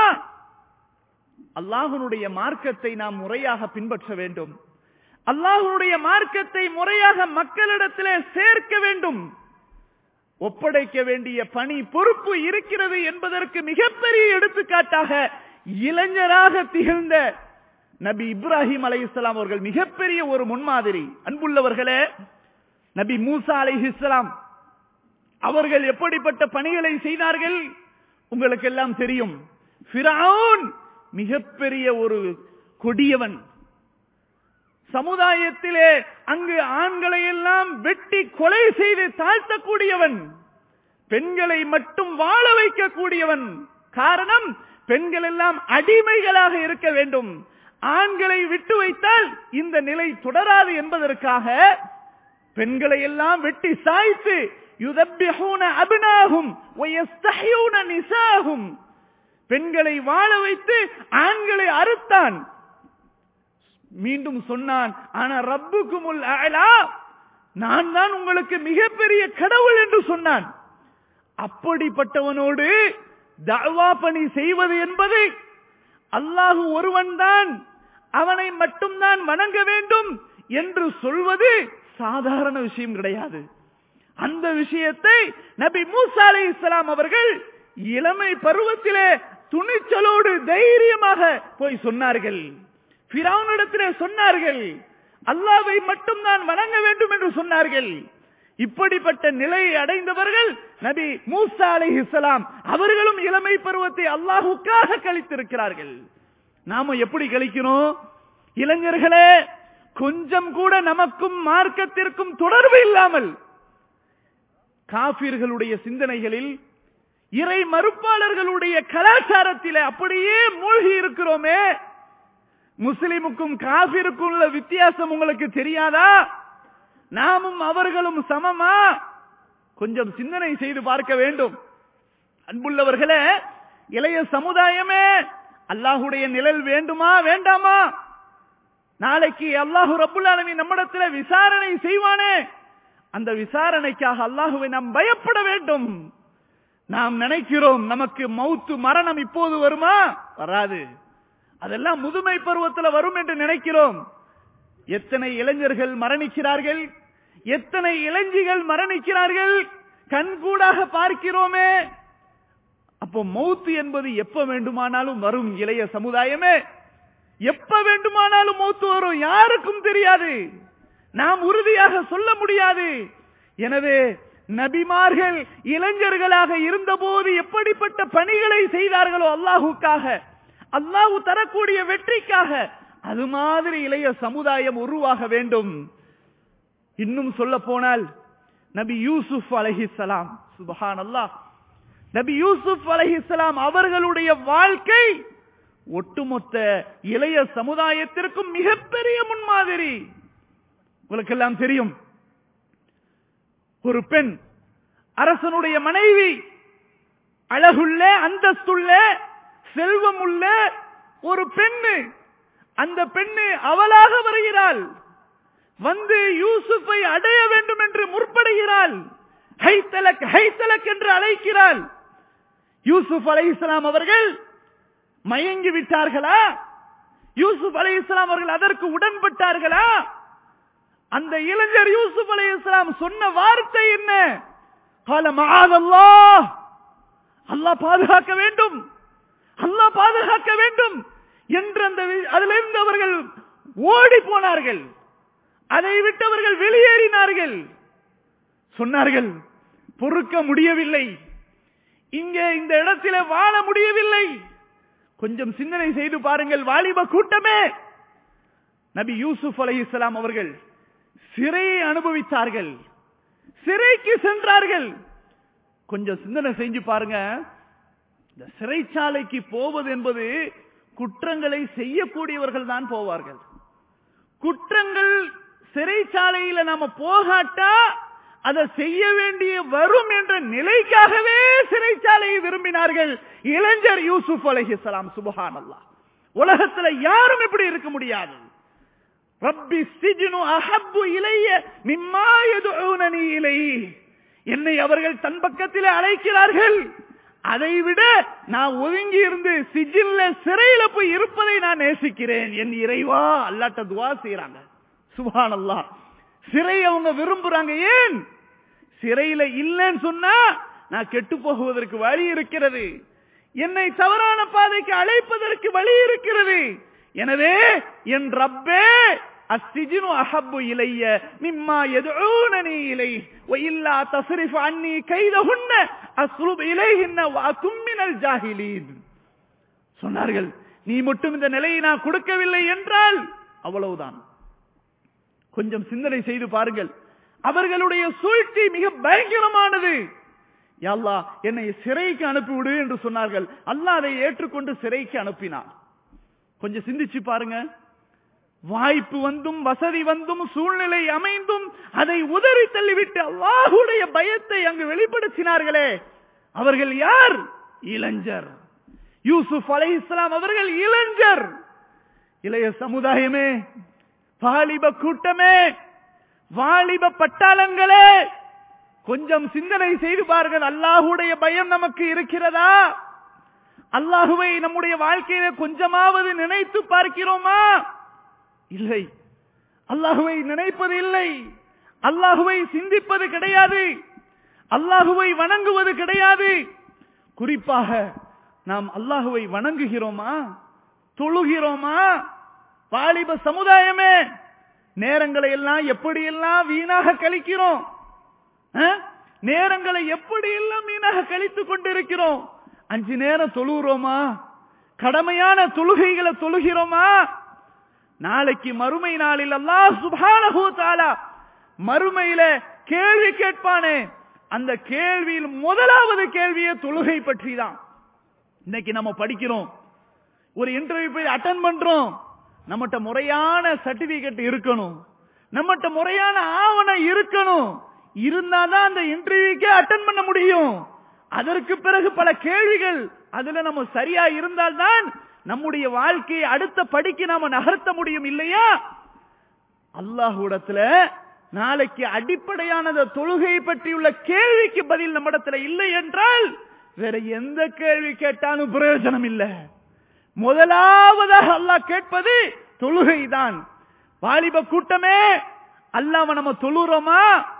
அல்லாஹனுடைய மார்க்கத்தை நாம் முறையாக பின்பற்ற வேண்டும் அல்லாஹனுடைய மார்க்கத்தை முறையாக மக்களிடத்திலே சேர்க்க வேண்டும் ஒப்படைக்க வேண்டிய பணி பொறுப்பு இருக்கிறது என்பதற்கு மிகப்பெரிய எடுத்துக்காட்டாக இளைஞராக திகழ்ந்த நபி இப்ராஹிம் அலை இஸ்லாம் அவர்கள் மிகப்பெரிய ஒரு முன்மாதிரி அன்புள்ளவர்களே நபி மூசா அலை இஸ்லாம் அவர்கள் எப்படிப்பட்ட பணிகளை செய்தார்கள் உங்களுக்கு எல்லாம் தெரியும் ஃபிரௌன் மிகப்பெரிய ஒரு கொடியவன் சமுதாயத்திலே அங்கு ஆண்களை எல்லாம் வெட்டி கொலை செய்து தாழ்த்தக்கூடியவன் பெண்களை மட்டும் வாழ வைக்கக்கூடியவன் காரணம் பெண்கள் எல்லாம் அடிமைகளாக இருக்க வேண்டும் ஆண்களை விட்டு வைத்தால் இந்த நிலை தொடராது என்பதற்காக பெண்களை எல்லாம் வெட்டி சாய்த்து யுதப்பிஹூன அபினாகும் நிசாகும் பெண்களை வாழ வைத்து ஆண்களை அறுத்தான் மீண்டும் சொன்னான் ஆனா ரப்புக்குமுல் அலா நான் தான் உங்களுக்கு மிகப்பெரிய கடவுள் என்று சொன்னான் அப்படிப்பட்டவனோடு தவா பணி செய்வது என்பது அல்லாஹு ஒருவன் தான் அவனை மட்டும்தான் வணங்க வேண்டும் என்று சொல்வது சாதாரண விஷயம் கிடையாது அந்த விஷயத்தை நபி மூசா அலை இஸ்லாம் அவர்கள் இளமை பருவத்திலே துணிச்சலோடு தைரியமாக போய் சொன்னார்கள் பிராவனிடத்திலே சொன்னார்கள் அல்லாவை மட்டும் தான் வணங்க வேண்டும் என்று சொன்னார்கள் இப்படிப்பட்ட நிலையை அடைந்தவர்கள் நபி மூசா அலை இஸ்லாம் அவர்களும் இளமை பருவத்தை அல்லாஹுக்காக கழித்திருக்கிறார்கள் நாம எப்படி கழிக்கிறோம் இளைஞர்களே கொஞ்சம் கூட நமக்கும் மார்க்கத்திற்கும் தொடர்பு இல்லாமல் காபிர்களுடைய சிந்தனைகளில் இறை மறுப்பாளர்களுடைய கலாச்சாரத்திலே அப்படியே மூழ்கி இருக்கிறோமே முஸ்லிமுக்கும் காபிருக்கும் உள்ள வித்தியாசம் உங்களுக்கு தெரியாதா நாமும் அவர்களும் சமமா கொஞ்சம் சிந்தனை செய்து பார்க்க வேண்டும் அன்புள்ளவர்களே இளைய சமுதாயமே அல்லாஹுடைய நிழல் வேண்டுமா வேண்டாமா நாளைக்கு அல்லாஹு ரபுல் ஆலமி நம்மிடத்தில் விசாரணை செய்வானே அந்த விசாரணைக்காக அல்லாஹுவை நாம் பயப்பட வேண்டும் நாம் நினைக்கிறோம் நமக்கு மௌத்து மரணம் இப்போது வருமா வராது அதெல்லாம் முதுமை பருவத்தில் வரும் என்று நினைக்கிறோம் எத்தனை இளைஞர்கள் மரணிக்கிறார்கள் எத்தனை இளைஞிகள் மரணிக்கிறார்கள் கண்கூடாக பார்க்கிறோமே அப்போ மௌத்து என்பது எப்ப வேண்டுமானாலும் வரும் இளைய சமுதாயமே எப்ப வேண்டுமானாலும் மௌத்து வரும் யாருக்கும் தெரியாது நாம் உறுதியாக சொல்ல முடியாது எனவே நபிமார்கள் இளைஞர்களாக இருந்தபோது எப்படிப்பட்ட பணிகளை செய்தார்களோ அல்லாஹுக்காக அல்லாஹு தரக்கூடிய வெற்றிக்காக அது மாதிரி இளைய சமுதாயம் உருவாக வேண்டும் இன்னும் சொல்ல போனால் நபி யூசுப் அலஹிசலாம் சுபஹான் அல்லாஹ் நபி யூசுப் அலஹிசலாம் அவர்களுடைய வாழ்க்கை ஒட்டுமொத்த இளைய சமுதாயத்திற்கும் மிகப்பெரிய முன்மாதிரி உங்களுக்கெல்லாம் தெரியும் ஒரு பெண் அரசனுடைய மனைவி அழகுள்ள அந்தஸ்துள்ள செல்வம் உள்ள ஒரு பெண்ணு அந்த பெண்ணு அவளாக வருகிறாள் வந்து யூசுஃபை அடைய வேண்டும் என்று முற்படுகிறாள் ஹைத்தலக் ஹைத்தலக் என்று அழைக்கிறாள் யூசுப் அலை இஸ்லாம் அவர்கள் மயங்கி விட்டார்களா யூசுப் அலை இஸ்லாம் அவர்கள் அதற்கு உடன்பட்டார்களா அந்த இளைஞர் யூசுப் அலை இஸ்லாம் சொன்ன வார்த்தை என்ன கால மகாதல்லா அல்லாஹ் பாதுகாக்க வேண்டும் அல்லாஹ் பாதுகாக்க வேண்டும் என்று அந்த அதிலிருந்து அவர்கள் ஓடி போனார்கள் அதை விட்டு அவர்கள் வெளியேறினார்கள் சொன்னார்கள் பொறுக்க முடியவில்லை இங்கே இந்த இடத்திலே வாழ முடியவில்லை கொஞ்சம் சிந்தனை செய்து பாருங்கள் வாலிப கூட்டமே நபி யூசுப் அலை இஸ்லாம் அவர்கள் சிறையை அனுபவித்தார்கள் சிறைக்கு சென்றார்கள் கொஞ்சம் சிந்தனை செஞ்சு பாருங்க இந்த சிறைச்சாலைக்கு போவது என்பது குற்றங்களை செய்யக்கூடியவர்கள் தான் போவார்கள் குற்றங்கள் சிறைச்சாலையில நாம போகாட்டா அதை செய்ய வேண்டிய வரும் என்ற நிலைக்காகவே சிறைச்சாலையை விரும்பினார்கள் இளைஞர் யூசுப் அலஹிசலாம் சுபஹான் அல்லா உலகத்துல யாரும் இப்படி இருக்க முடியாது ரப்பி சிஜ்னு அஹப்பு இலைய மிம்மா யதுஊனனி இலை என்னை அவர்கள் தன் பக்கத்திலே அழைக்கிறார்கள் அதை விட நான் ஒதுங்கி இருந்து சிஜில்ல சிறையில போய் இருப்பதை நான் நேசிக்கிறேன் என் இறைவா அல்லாட்ட துவா செய்யறாங்க சுபான் அல்லா சிறை அவங்க விரும்புறாங்க ஏன் சிறையில இல்லைன்னு சொன்னா நான் கெட்டு போகுவதற்கு வழி இருக்கிறது என்னை தவறான பாதைக்கு அழைப்பதற்கு வழி இருக்கிறது எனவே என் ரப்பே அஸ்திஜினு அஹப்பு இலைய மிம்மா எதுஊனனி இலை وإلا تصرف عني كيدهن أصلب إليهن وأكن من الجاهلين சொன்னார்கள் நீ மட்டும் இந்த நிலையை நான் கொடுக்கவில்லை என்றால் அவ்வளவுதான் கொஞ்சம் சிந்தனை செய்து பாருங்கள் அவர்களுடைய சூழ்ச்சி மிக பயங்கரமானது யல்லா என்னை சிறைக்கு அனுப்பிவிடு என்று சொன்னார்கள் அல்லாஹ் அதை ஏற்றுக்கொண்டு சிறைக்கு அனுப்பினார் கொஞ்சம் சிந்திச்சு பாருங்க வாய்ப்பு வந்தும் வசதி வந்தும் சூழ்நிலை அமைந்தும் அதை உதறி தள்ளிவிட்டு அல்லாஹுடைய பயத்தை அங்கு வெளிப்படுத்தினார்களே அவர்கள் யார் இளைஞர் யூசுப் அலை இஸ்லாம் அவர்கள் இளைஞர் இளைய சமுதாயமே வாலிப கூட்டமே வாலிப பட்டாளங்களே கொஞ்சம் சிந்தனை செய்து பாருங்கள் அல்லாஹுடைய பயம் நமக்கு இருக்கிறதா அல்லாஹுவை நம்முடைய வாழ்க்கையில கொஞ்சமாவது நினைத்து பார்க்கிறோமா இல்லை அல்லாஹுவை நினைப்பது இல்லை அல்லாஹுவை சிந்திப்பது கிடையாது அல்லாஹுவை வணங்குவது கிடையாது குறிப்பாக நாம் அல்லாஹுவை வணங்குகிறோமா தொழுகிறோமா வாலிப சமுதாயமே நேரங்களை எல்லாம் எப்படியெல்லாம் வீணாக கழிக்கிறோம் நேரங்களை எப்படி எல்லாம் வீணாக கழித்துக் கொண்டிருக்கிறோம் அஞ்சு நேரம் தொழுகிறோமா கடமையான தொழுகைகளை தொழுகிறோமா நாளைக்கு மறுமை நாளில் அல்லாஹ் சுபானஹு தாலா மறுமையில கேள்வி கேட்பானே அந்த கேள்வியில் முதலாவது கேள்வியே தொழுகை பற்றி தான் இன்னைக்கு நம்ம படிக்கிறோம் ஒரு இன்டர்வியூ போய் அட்டன் பண்றோம் நம்மகிட்ட முறையான சர்டிபிகேட் இருக்கணும் நம்மகிட்ட முறையான ஆவணம் இருக்கணும் இருந்தாதான் அந்த இன்டர்வியூக்கே அட்டன் பண்ண முடியும் அதற்கு பிறகு பல கேள்விகள் அதுல நம்ம சரியா இருந்தால்தான் நம்முடைய வாழ்க்கையை அடுத்த படிக்கு நாம நகர்த்த முடியும் இல்லையா அல்லாஹுடத்துல நாளைக்கு அடிப்படையானது தொழுகை பற்றியுள்ள கேள்விக்கு பதில் நம்மிடத்துல இல்லை என்றால் வேற எந்த கேள்வி கேட்டாலும் பிரயோஜனம் இல்லை முதலாவதாக அல்லாஹ் கேட்பது தொழுகைதான் வாலிப கூட்டமே அல்லாம நம்ம தொழுறோமா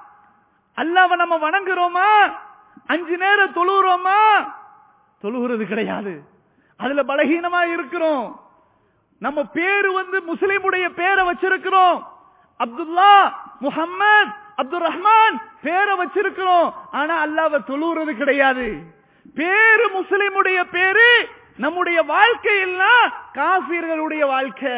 அல்லாம நம்ம வணங்குறோமா அஞ்சு நேரம் தொழுகிறோமா தொழுகிறது கிடையாது அதுல பலகீனமா இருக்கிறோம் நம்ம பேரு வந்து முஸ்லிமுடைய பேரை வச்சிருக்கிறோம் அப்துல்லா முகம்மது அப்துல் ரஹ்மான் பேரை வச்சிருக்கிறோம் ஆனா அல்லாவ தொழுகிறது கிடையாது பேரு முஸ்லிமுடைய பேரு நம்முடைய வாழ்க்கை எல்லாம் காபீர்களுடைய வாழ்க்கை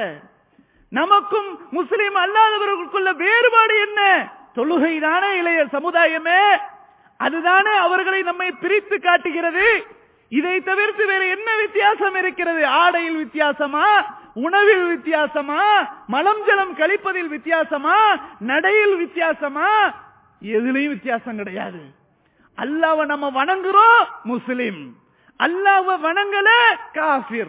நமக்கும் முஸ்லிம் அல்லாதவர்களுக்குள்ள வேறுபாடு என்ன தொழுகை தானே இளைய சமுதாயமே அதுதானே அவர்களை நம்மை பிரித்து காட்டுகிறது இதை தவிர்த்து வேற என்ன வித்தியாசம் இருக்கிறது ஆடையில் வித்தியாசமா உணவில் வித்தியாசமா மலம் ஜலம் கழிப்பதில் வித்தியாசமா நடையில் வித்தியாசமா எதுலையும் வித்தியாசம் கிடையாது அல்லாவ நம்ம வணங்குறோம் முஸ்லிம் அல்லாவ வணங்கல காபிர்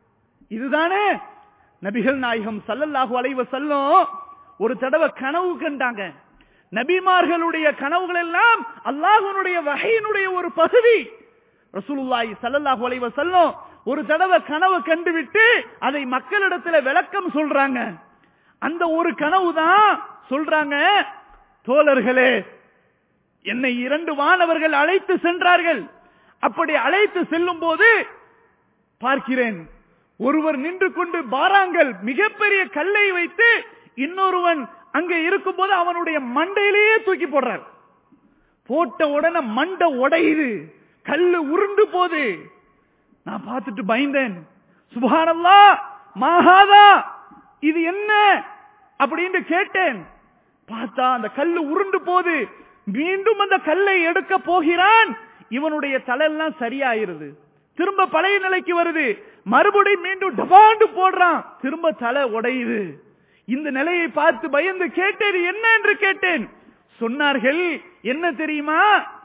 இதுதானே நபிகள் நாயகம் சல்லல்லாஹு அலைவ செல்லும் ஒரு தடவை கனவு கண்டாங்க நபிமார்களுடைய கனவுகள் எல்லாம் அல்லாஹனுடைய வகையினுடைய ஒரு பகுதி ரசூலுல்லாஹி சல்லல்லாஹு அலைஹி வஸல்லம் ஒரு தடவை கனவு கண்டுவிட்டு அதை மக்களிடத்துல விளக்கம் சொல்றாங்க அந்த ஒரு கனவு தான் சொல்றாங்க தோழர்களே என்னை இரண்டு வானவர்கள் அழைத்து சென்றார்கள் அப்படி அழைத்து செல்லும் போது பார்க்கிறேன் ஒருவர் நின்று கொண்டு பாராங்கள் மிகப்பெரிய கல்லை வைத்து இன்னொருவன் அங்க இருக்கும் போது அவனுடைய மண்டையிலேயே தூக்கி போடுறார் போட்ட உடனே மண்டை உடையுது கல்லு உருண்டு போது நான் பார்த்துட்டு பயந்தேன் சுபானல்லா மாகாதா இது என்ன அப்படின்னு கேட்டேன் பார்த்தா அந்த கல்லு உருண்டு போது மீண்டும் அந்த கல்லை எடுக்க போகிறான் இவனுடைய தலையெல்லாம் சரியாயிருது திரும்ப பழைய நிலைக்கு வருது மறுபடியும் மீண்டும் டபாண்டு போடுறான் திரும்ப தலை உடையுது இந்த நிலையை பார்த்து பயந்து கேட்டேன் என்ன என்று கேட்டேன் சொன்னார்கள் என்ன தெரியுமா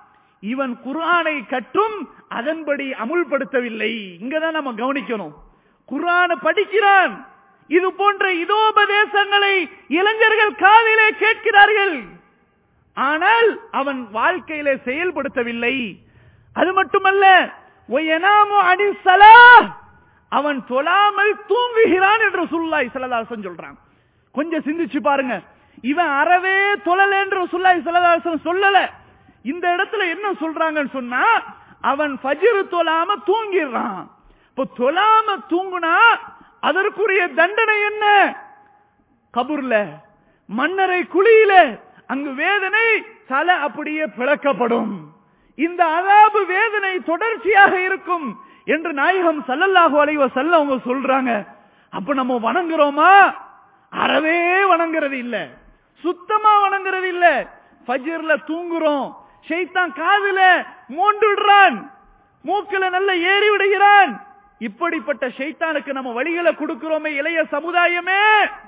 இவன் குர்ஆனை கற்றும் அதன்படி அமுல்படுத்தவில்லை இங்கதான் நம்ம கவனிக்கணும் குர்ஆனை படிக்கிறான் இது போன்ற இதோபதேசங்களை இளைஞர்கள் காதிலே கேட்கிறார்கள் ஆனால் அவன் வாழ்க்கையிலே செயல்படுத்தவில்லை அது மட்டுமல்ல ஒயனாமு அனில் ஸலாஹ். அவன் தொழாமல் தூங்குகிறான் என்று சுல்லாய் சலதாசன் சொல்றான் கொஞ்சம் சிந்திச்சு பாருங்க இவன் அறவே தொழல என்று சுல்லாய் சலதாசன் சொல்லல இந்த இடத்துல என்ன சொல்றாங்கன்னு சொன்னா அவன் ஃபஜ்ர் தொழாம தூங்கிடுறான் இப்போ தொழாம தூங்குனா அதற்குரிய தண்டனை என்ன கபூர்ல மன்னரை குழியில அங்கு வேதனை தலை அப்படியே பிளக்கப்படும் இந்த அதாபு வேதனை தொடர்ச்சியாக இருக்கும் என்று நாயகம் சல்லல்லாஹு அலைஹி வஸல்லம் அவங்க சொல்றாங்க அப்ப நம்ம வணங்குறோமா அறவே வணங்குறது இல்ல சுத்தமா வணங்குறது இல்ல ஃபஜ்ர்ல தூங்குறோம் ஷைத்தான் காதுல மோண்டுடுறான் மூக்குல நல்ல ஏறி விடுகிறான் இப்படிப்பட்ட ஷைத்தானுக்கு நம்ம வழிகளை கொடுக்கிறோமே இளைய சமுதாயமே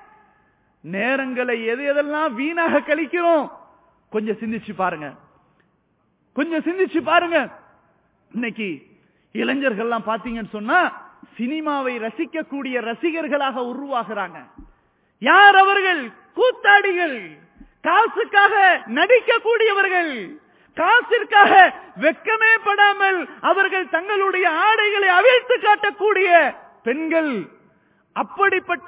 நேரங்களை எது எதெல்லாம் வீணாக கழிக்கிறோம் கொஞ்சம் சிந்திச்சு பாருங்க கொஞ்சம் சிந்திச்சு பாருங்க இன்னைக்கு இளைஞர்கள்லாம் பாத்தீங்கன்னு சொன்னா சினிமாவை ரசிக்கக்கூடிய ரசிகர்களாக உருவாகிறாங்க யார் அவர்கள் கூத்தாடிகள் காசுக்காக நடிக்கக்கூடியவர்கள் காசிற்காக வெக்கமே படாமல் அவர்கள் தங்களுடைய ஆடைகளை அவிழ்த்து காட்டக்கூடிய பெண்கள் அப்படிப்பட்ட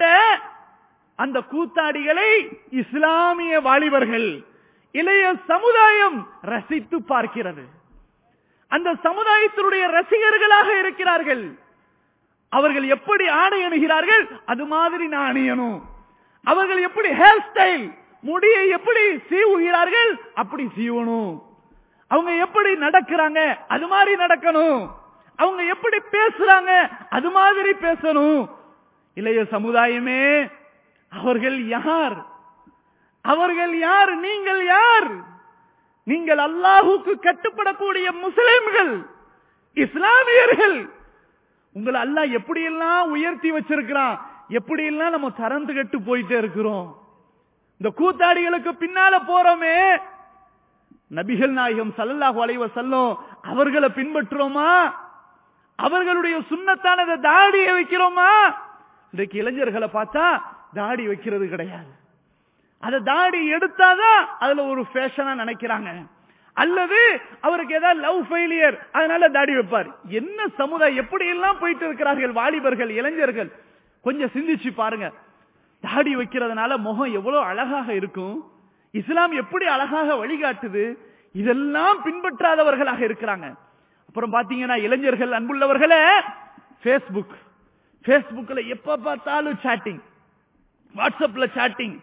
அந்த கூத்தாடிகளை இஸ்லாமிய வாலிபர்கள் இளைய சமுதாயம் ரசித்து பார்க்கிறது அந்த சமுதாயத்தினுடைய ரசிகர்களாக இருக்கிறார்கள் அவர்கள் எப்படி ஆடை அணுகிறார்கள் அது மாதிரி நான் அணியணும் அவர்கள் எப்படி ஹேர் ஸ்டைல் முடியை எப்படி சீவுகிறார்கள் அப்படி சீவணும் அவங்க எப்படி நடக்கிறாங்க அது மாதிரி நடக்கணும் அவங்க எப்படி பேசுறாங்க அது மாதிரி பேசணும் இளைய சமுதாயமே அவர்கள் யார் அவர்கள் யார் நீங்கள் யார் நீங்கள் அல்லாஹுக்கு கட்டுப்படக்கூடிய முஸ்லிம்கள் இஸ்லாமியர்கள் உங்களை அல்லாஹ் எப்படியெல்லாம் உயர்த்தி வச்சிருக்கிறான் எப்படியெல்லாம் நம்ம தரந்து கட்டு போயிட்டே இருக்கிறோம் இந்த கூத்தாடிகளுக்கு பின்னால போறோமே நபிகள் நாயகம் சல்லல்லாஹு அலைஹி வஸல்லம் அவர்களை பின்பற்றுறோமா அவர்களுடைய சுண்ணத்தானத தாடியை வைக்கிறோமா இன்றைக்கு இளைஞர்களை பார்த்தா தாடி வைக்கிறது கிடையாது அத தாடி எடுத்தாதான் அதுல ஒரு ஃபேஷனா நினைக்கிறாங்க அல்லது அவருக்கு ஏதாவது லவ் ஃபெயிலியர் அதனால தாடி வைப்பார் என்ன சமுதாயம் எப்படி எல்லாம் போயிட்டு இருக்கிறார்கள் வாலிபர்கள் இளைஞர்கள் கொஞ்சம் சிந்திச்சு பாருங்க தாடி வைக்கிறதுனால முகம் எவ்வளவு அழகாக இருக்கும் இஸ்லாம் எப்படி அழகாக வழிகாட்டுது இதெல்லாம் பின்பற்றாதவர்களாக இருக்கிறாங்க அப்புறம் பாத்தீங்கன்னா இளைஞர்கள் அன்புள்ளவர்களே பேஸ்புக் பேஸ்புக்ல எப்ப பார்த்தாலும் சாட்டிங் வாட்ஸ்அப்ல சாட்டிங்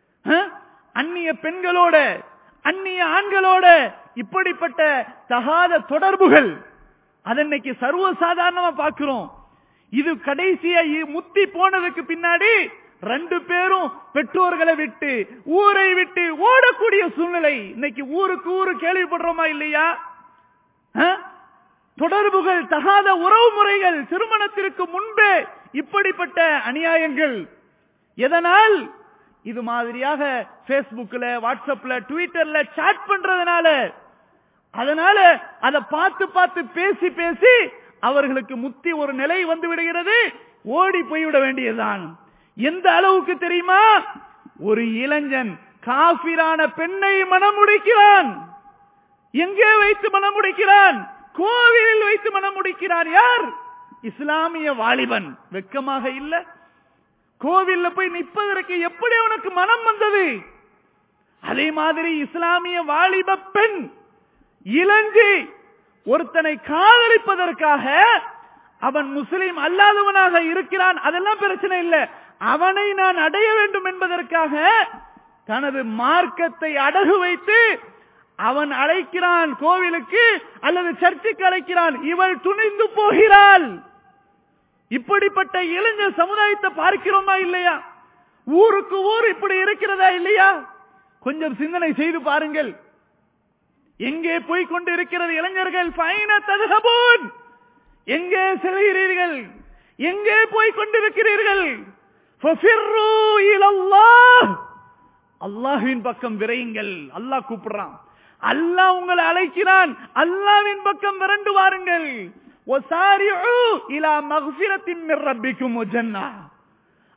அந்நிய பெண்களோட அந்நிய ஆண்களோட இப்படிப்பட்ட தகாத தொடர்புகள் அதை இன்னைக்கு சர்வசாதாரணமா பார்க்கிறோம் இது கடைசியா இ- முத்தி போனதுக்கு பின்னாடி ரெண்டு பேரும் பெற்றோர்களை விட்டு ஊரை விட்டு ஓடக்கூடிய சூழ்நிலை இன்னைக்கு ஊருக்கு ஊரு கேள்விப்படுறோமா இல்லையா ஆ? தொடர்புகள் தகாத உறவு முறைகள் திருமணத்திற்கு முன்பே இப்படிப்பட்ட அநியாயங்கள் எதனால் இது மாதிரியாக பேஸ்புக்ல வாட்ஸ்அப்ல ட்விட்டர்ல சாட் பண்றதுனால அதனால அதை பார்த்து பார்த்து பேசி பேசி அவர்களுக்கு முத்தி ஒரு நிலை வந்து விடுகிறது ஓடி போய்விட வேண்டியதுதான் எந்த அளவுக்கு தெரியுமா ஒரு இளைஞன் காபிரான பெண்ணை மணமுடிக்கிறான் எங்கே வைத்து மணமுடிக்கிறான் கோவிலில் வைத்து மணமுடிக்கிறான் யார் இஸ்லாமிய வாலிபன் வெக்கமாக இல்ல கோவில்ல போய் நிற்பதற்கு எப்படி அவனுக்கு மனம் வந்தது அதே மாதிரி இஸ்லாமிய வாலிப பெண் இளஞ்சி ஒருத்தனை காதலிப்பதற்காக அவன் முஸ்லிம் அல்லாதவனாக இருக்கிறான் அதெல்லாம் பிரச்சனை இல்லை அவனை நான் அடைய வேண்டும் என்பதற்காக தனது மார்க்கத்தை அடகு வைத்து அவன் அழைக்கிறான் கோவிலுக்கு அல்லது சர்ச்சுக்கு அழைக்கிறான் இவள் துணிந்து போகிறாள் இப்படிப்பட்ட இளைஞர் சமுதாயத்தை பார்க்கிறோமா இல்லையா ஊருக்கு ஊர் இப்படி இருக்கிறதா இல்லையா கொஞ்சம் சிந்தனை செய்து பாருங்கள் எங்கே போய் கொண்டு இருக்கிறது இளைஞர்கள் பயண ததுகபோன் எங்கே செல்கிறீர்கள் எங்கே போய் கொண்டிருக்கிறீர்கள் ஃபஃபிர்ரு இலல்லாஹ். அல்லாஹ்வின் பக்கம் விரையுங்கள் அல்லாஹ் கூப்பிடுறான் அல்லாஹ் உங்களை அழைக்கிறான் அல்லாஹ்வின் பக்கம் விரண்டு வாருங்கள் وَسَارِعُوا إِلَى مَغْفِرَةٍ مِّن رَّبِّكُمْ وَجَنَّةٍ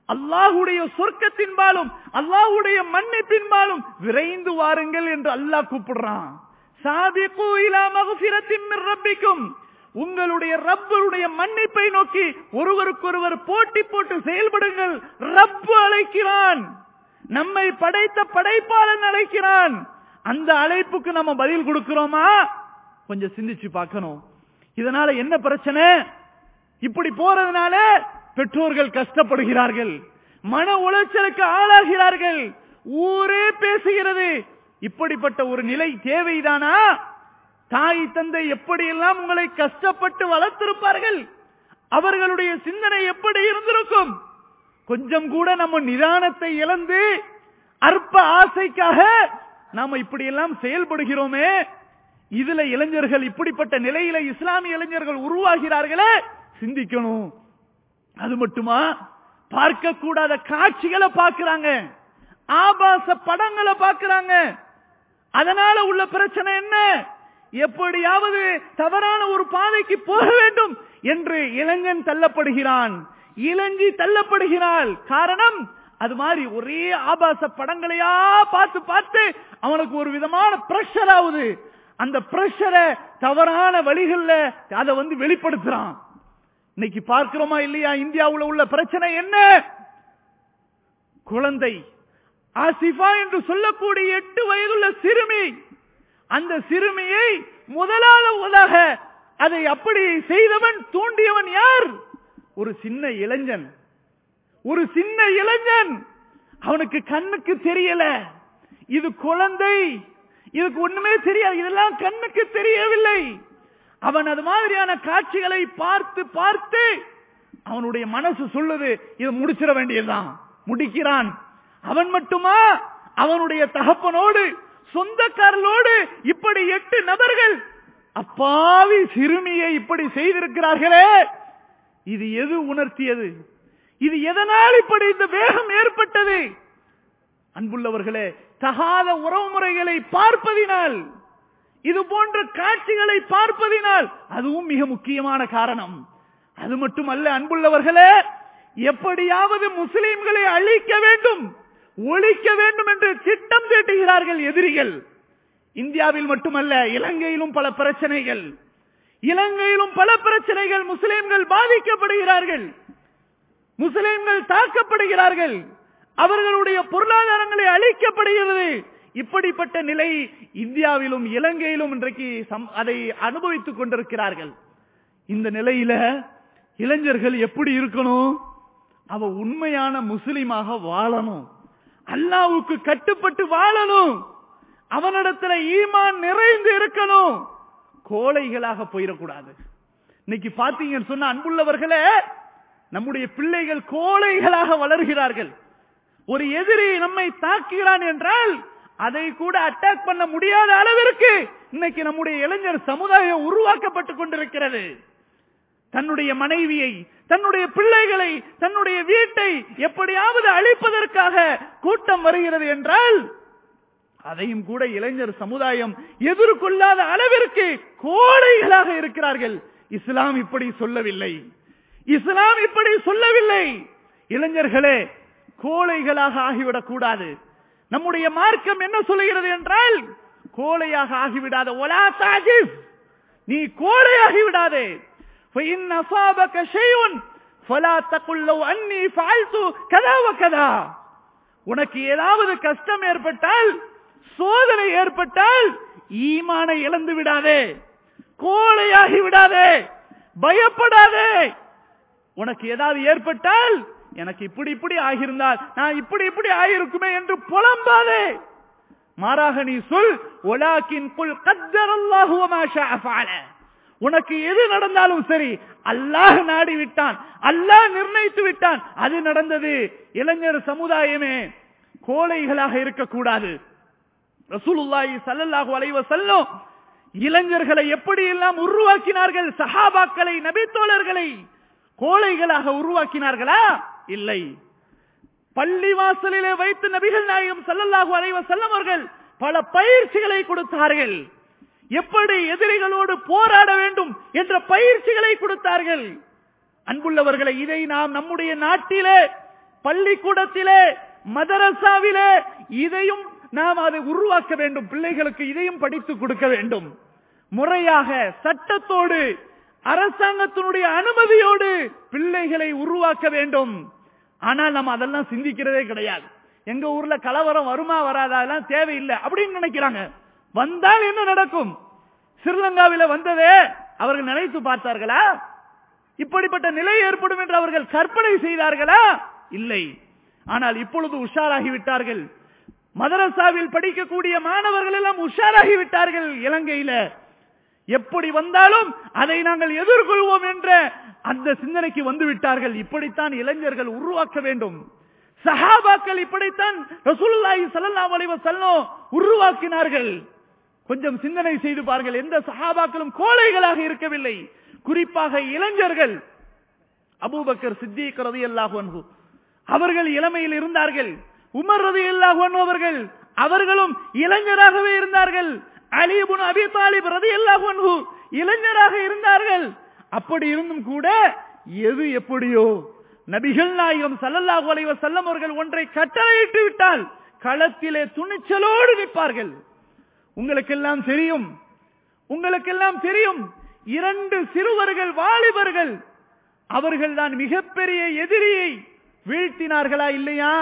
அல்லாஹுடைய சொர்க்கத்தின்பாலும் அல்லாஹுடைய மன்னிப்பின்பாலும் விரைந்து வாருங்கள் என்று அல்லாஹ் கூப்பிடுறான் சாபிகு இலா மக்ஃபிரத்தின் மின் ரப்பிக்கும் உங்களுடைய ரப்பருடைய மன்னிப்பை நோக்கி ஒருவருக்கொருவர் போட்டி போட்டு செயல்படுங்கள் ரப்பு அழைக்கிறான் நம்மை படைத்த படைப்பாளன் அழைக்கிறான் அந்த அழைப்புக்கு நம்ம பதில் கொடுக்கிறோமா கொஞ்சம் சிந்திச்சு பார்க்கணும் இதனால என்ன பிரச்சனை இப்படி போறதுனால பெற்றோர்கள் கஷ்டப்படுகிறார்கள் மன உளைச்சலுக்கு ஆளாகிறார்கள் ஊரே பேசுகிறது இப்படிப்பட்ட ஒரு நிலை தேவைதானா தாய் தந்தை எப்படியெல்லாம் உங்களை கஷ்டப்பட்டு வளர்த்திருப்பார்கள் அவர்களுடைய சிந்தனை எப்படி இருந்திருக்கும் கொஞ்சம் கூட நம்ம நிதானத்தை இழந்து அற்ப ஆசைக்காக நாம இப்படியெல்லாம் செயல்படுகிறோமே இதுல இளைஞர்கள் இப்படிப்பட்ட நிலையில இஸ்லாமிய இளைஞர்கள் உருவாகிறார்களே சிந்திக்கணும் அது மட்டுமா பார்க்க கூடாத காட்சிகளை பார்க்கிறாங்க ஆபாச படங்களை பார்க்கிறாங்க அதனால உள்ள பிரச்சனை என்ன எப்படியாவது தவறான ஒரு பாதைக்கு போக வேண்டும் என்று இளைஞன் தள்ளப்படுகிறான் இளஞ்சி தள்ளப்படுகிறாள் காரணம் அது மாதிரி ஒரே ஆபாச படங்களையா பார்த்து பார்த்து அவனுக்கு ஒரு விதமான பிரஷர் ஆகுது அந்த பிரஷரை தவறான வழிகள்ல அதை வந்து வெளிப்படுத்துறான் இன்னைக்கு பார்க்கிறோமா இல்லையா இந்தியாவுல உள்ள பிரச்சனை என்ன குழந்தை ஆசிஃபா என்று சொல்லக்கூடிய எட்டு வயதுள்ள சிறுமி அந்த சிறுமியை முதலாவதாக அதை அப்படி செய்தவன் தூண்டியவன் யார் ஒரு சின்ன இளைஞன் ஒரு சின்ன இளைஞன் அவனுக்கு கண்ணுக்கு தெரியல இது குழந்தை இதுக்கு ஒண்ணுமே தெரியாது இதெல்லாம் கண்ணுக்கு தெரியவில்லை அவன் அது மாதிரியான காட்சிகளை பார்த்து பார்த்து அவனுடைய மனசு சொல்லுது இது முடிச்சிட வேண்டியதுதான் முடிக்கிறான் அவன் மட்டுமா அவனுடைய தகப்பனோடு சொந்தக்காரர்களோடு இப்படி எட்டு நபர்கள் அப்பாவி சிறுமியை இப்படி செய்திருக்கிறார்களே இது எது உணர்த்தியது இது எதனால் இப்படி இந்த வேகம் ஏற்பட்டது அன்புள்ளவர்களே தகாத உறவுமுறைகளை பார்ப்பதினால் இது போன்ற காட்சிகளை பார்ப்பதினால் அதுவும் மிக முக்கியமான காரணம் அது மட்டுமல்ல அன்புள்ளவர்களே எப்படியாவது முஸ்லிம்களை அழிக்க வேண்டும் ஒழிக்க வேண்டும் என்று திட்டம் தீட்டுகிறார்கள் எதிரிகள் இந்தியாவில் மட்டுமல்ல இலங்கையிலும் பல பிரச்சனைகள் இலங்கையிலும் பல பிரச்சனைகள் முஸ்லிம்கள் பாதிக்கப்படுகிறார்கள் முஸ்லிம்கள் தாக்கப்படுகிறார்கள் அவர்களுடைய பொருளாதாரங்களை அழிக்கப்படுகிறது இப்படிப்பட்ட நிலை இந்தியாவிலும் இலங்கையிலும் இன்றைக்கு சம்- அதை அனுபவித்துக் கொண்டிருக்கிறார்கள் இந்த நிலையில இளைஞர்கள் எப்படி இருக்கணும் அவ உண்மையான முஸ்லிமாக வாழணும் அல்லாவுக்கு கட்டுப்பட்டு வாழணும் அவனிடத்துல ஈமான் நிறைந்து இருக்கணும் கோழைகளாக போயிடக்கூடாது இன்னைக்கு பாத்தீங்கன்னு சொன்ன அன்புள்ளவர்களே நம்முடைய பிள்ளைகள் கோழைகளாக வளர்கிறார்கள் ஒரு எதிரி நம்மை தாக்குகிறான் என்றால் அதை கூட அட்டாக் பண்ண முடியாத அளவிற்கு இன்னைக்கு நம்முடைய இளைஞர் சமுதாயம் உருவாக்கப்பட்டுக் கொண்டிருக்கிறது தன்னுடைய மனைவியை தன்னுடைய பிள்ளைகளை தன்னுடைய வீட்டை எப்படியாவது அழிப்பதற்காக கூட்டம் வருகிறது என்றால் அதையும் கூட இளைஞர் சமுதாயம் எதிர்கொள்ளாத அளவிற்கு கோழைகளாக இருக்கிறார்கள் இஸ்லாம் இப்படி சொல்லவில்லை இஸ்லாம் இப்படி சொல்லவில்லை இளைஞர்களே கோழைகளாக ஆகிவிடக் கூடாது நம்முடைய மார்க்கம் என்ன சொல்லுகிறது என்றால் கோழையாக ஆகிவிடாத ஒலா தாஜிஸ் நீ கோழையாகி விடாதே فإن أصابك شيء فلا تقل لو أني فعلت كذا وكذا உனக்கு ஏதாவது கஷ்டம் ஏற்பட்டால் சோதனை ஏற்பட்டால் ஈமானை இழந்து விடாதே கோழையாகி விடாதே பயப்படாதே உனக்கு ஏதாவது ஏற்பட்டால் எனக்கு இப்படி இப்படி ஆகியிருந்தால் நான் இப்படி இப்படி ஆகியிருக்குமே என்று புலம்பாதே மாறாக நீ சொல் ஒலாக்கின் குல் கத்தர் அல்லாஹு வமா ஷாஅ ஃபஅல. உனக்கு எது நடந்தாலும் சரி அல்லாஹ் நாடி விட்டான் அல்லாஹ் நிர்ணயித்து விட்டான் அது நடந்தது இளைஞர் சமுதாயமே கோழைகளாக இருக்கக்கூடாது ரசூலுல்லாஹி ஸல்லல்லாஹு அலைஹி வஸல்லம் இளைஞர்களை எப்படி எல்லாம் உருவாக்கினார்கள் சஹாபாக்களை நபித்தோழர்களை கோழைகளாக உருவாக்கினார்களா இல்லை பள்ளி வாசலிலே வைத்து நபிகள் நாயகம் ஸல்லல்லாஹு அலைஹி வஸல்லம் அவர்கள் பல பயிற்சிகளை கொடுத்தார்கள் எப்படி எதிரிகளோடு போராட வேண்டும் என்ற பயிற்சிகளை கொடுத்தார்கள் அன்புள்ளவர்களை இதை நாம் நம்முடைய நாட்டிலே பள்ளிக்கூடத்திலே மதரசாவிலே இதையும் நாம் அதை உருவாக்க வேண்டும் பிள்ளைகளுக்கு இதையும் படித்து கொடுக்க வேண்டும் முறையாக சட்டத்தோடு அரசாங்கத்தினுடைய அனுமதியோடு பிள்ளைகளை உருவாக்க வேண்டும் ஆனால் நம்ம அதெல்லாம் சிந்திக்கிறதே கிடையாது எங்க ஊர்ல கலவரம் வருமா வராதா அதெல்லாம் தேவையில்லை அப்படின்னு நினைக்கிறாங்க வந்தால் என்ன நடக்கும் ஸ்ரீலங்காவில வந்ததே அவர்கள் நினைத்து பார்த்தார்களா இப்படிப்பட்ட நிலை ஏற்படும் என்று அவர்கள் கற்பனை செய்தார்களா இல்லை ஆனால் இப்பொழுது உஷாராகி விட்டார்கள் மதரசாவில் படிக்கக்கூடிய மாணவர்கள் எல்லாம் உஷாராகி விட்டார்கள் இலங்கையில எப்படி வந்தாலும் அதை நாங்கள் எதிர்கொள்வோம் என்ற அந்த சிந்தனைக்கு வந்து விட்டார்கள் இப்படித்தான் இளைஞர்கள் உருவாக்க வேண்டும் சஹாபாக்கள் இப்படித்தான் ரசூலுல்லாஹி ஸல்லல்லாஹு அலைஹி வஸல்லம் உருவாக்கினார்கள் கொஞ்சம் சிந்தனை செய்து பாருங்கள் எந்த சஹாபாக்களும் கோழைகளாக இருக்கவில்லை குறிப்பாக இளைஞர்கள் அபூபக்கர் சித்திக் ரலியல்லாஹு அன்ஹு அவர்கள் இளமையில் இருந்தார்கள் உமர் ரலியல்லாஹு அன்ஹு அவர்கள் அவர்களும் இளைஞராகவே இருந்தார்கள் அலி இப்னு அபி தாலிப் ரலியல்லாஹு அன்ஹு இளைஞராக இருந்தார்கள் அப்படி இருந்தும் கூட எது எப்படியோ நபிகள் நாயகம் ஸல்லல்லாஹு அலைஹி வஸல்லம் அவர்கள் ஒன்றை கட்டளையிட்டு விட்டால் களத்திலே துணிச்சலோடு நிற்பார்கள் உங்களுக்கெல்லாம் தெரியும் உங்களுக்கெல்லாம் தெரியும் இரண்டு சிறுவர்கள் வாலிபர்கள் அவர்கள் தான் மிகப்பெரிய எதிரியை வீழ்த்தினார்களா இல்லையா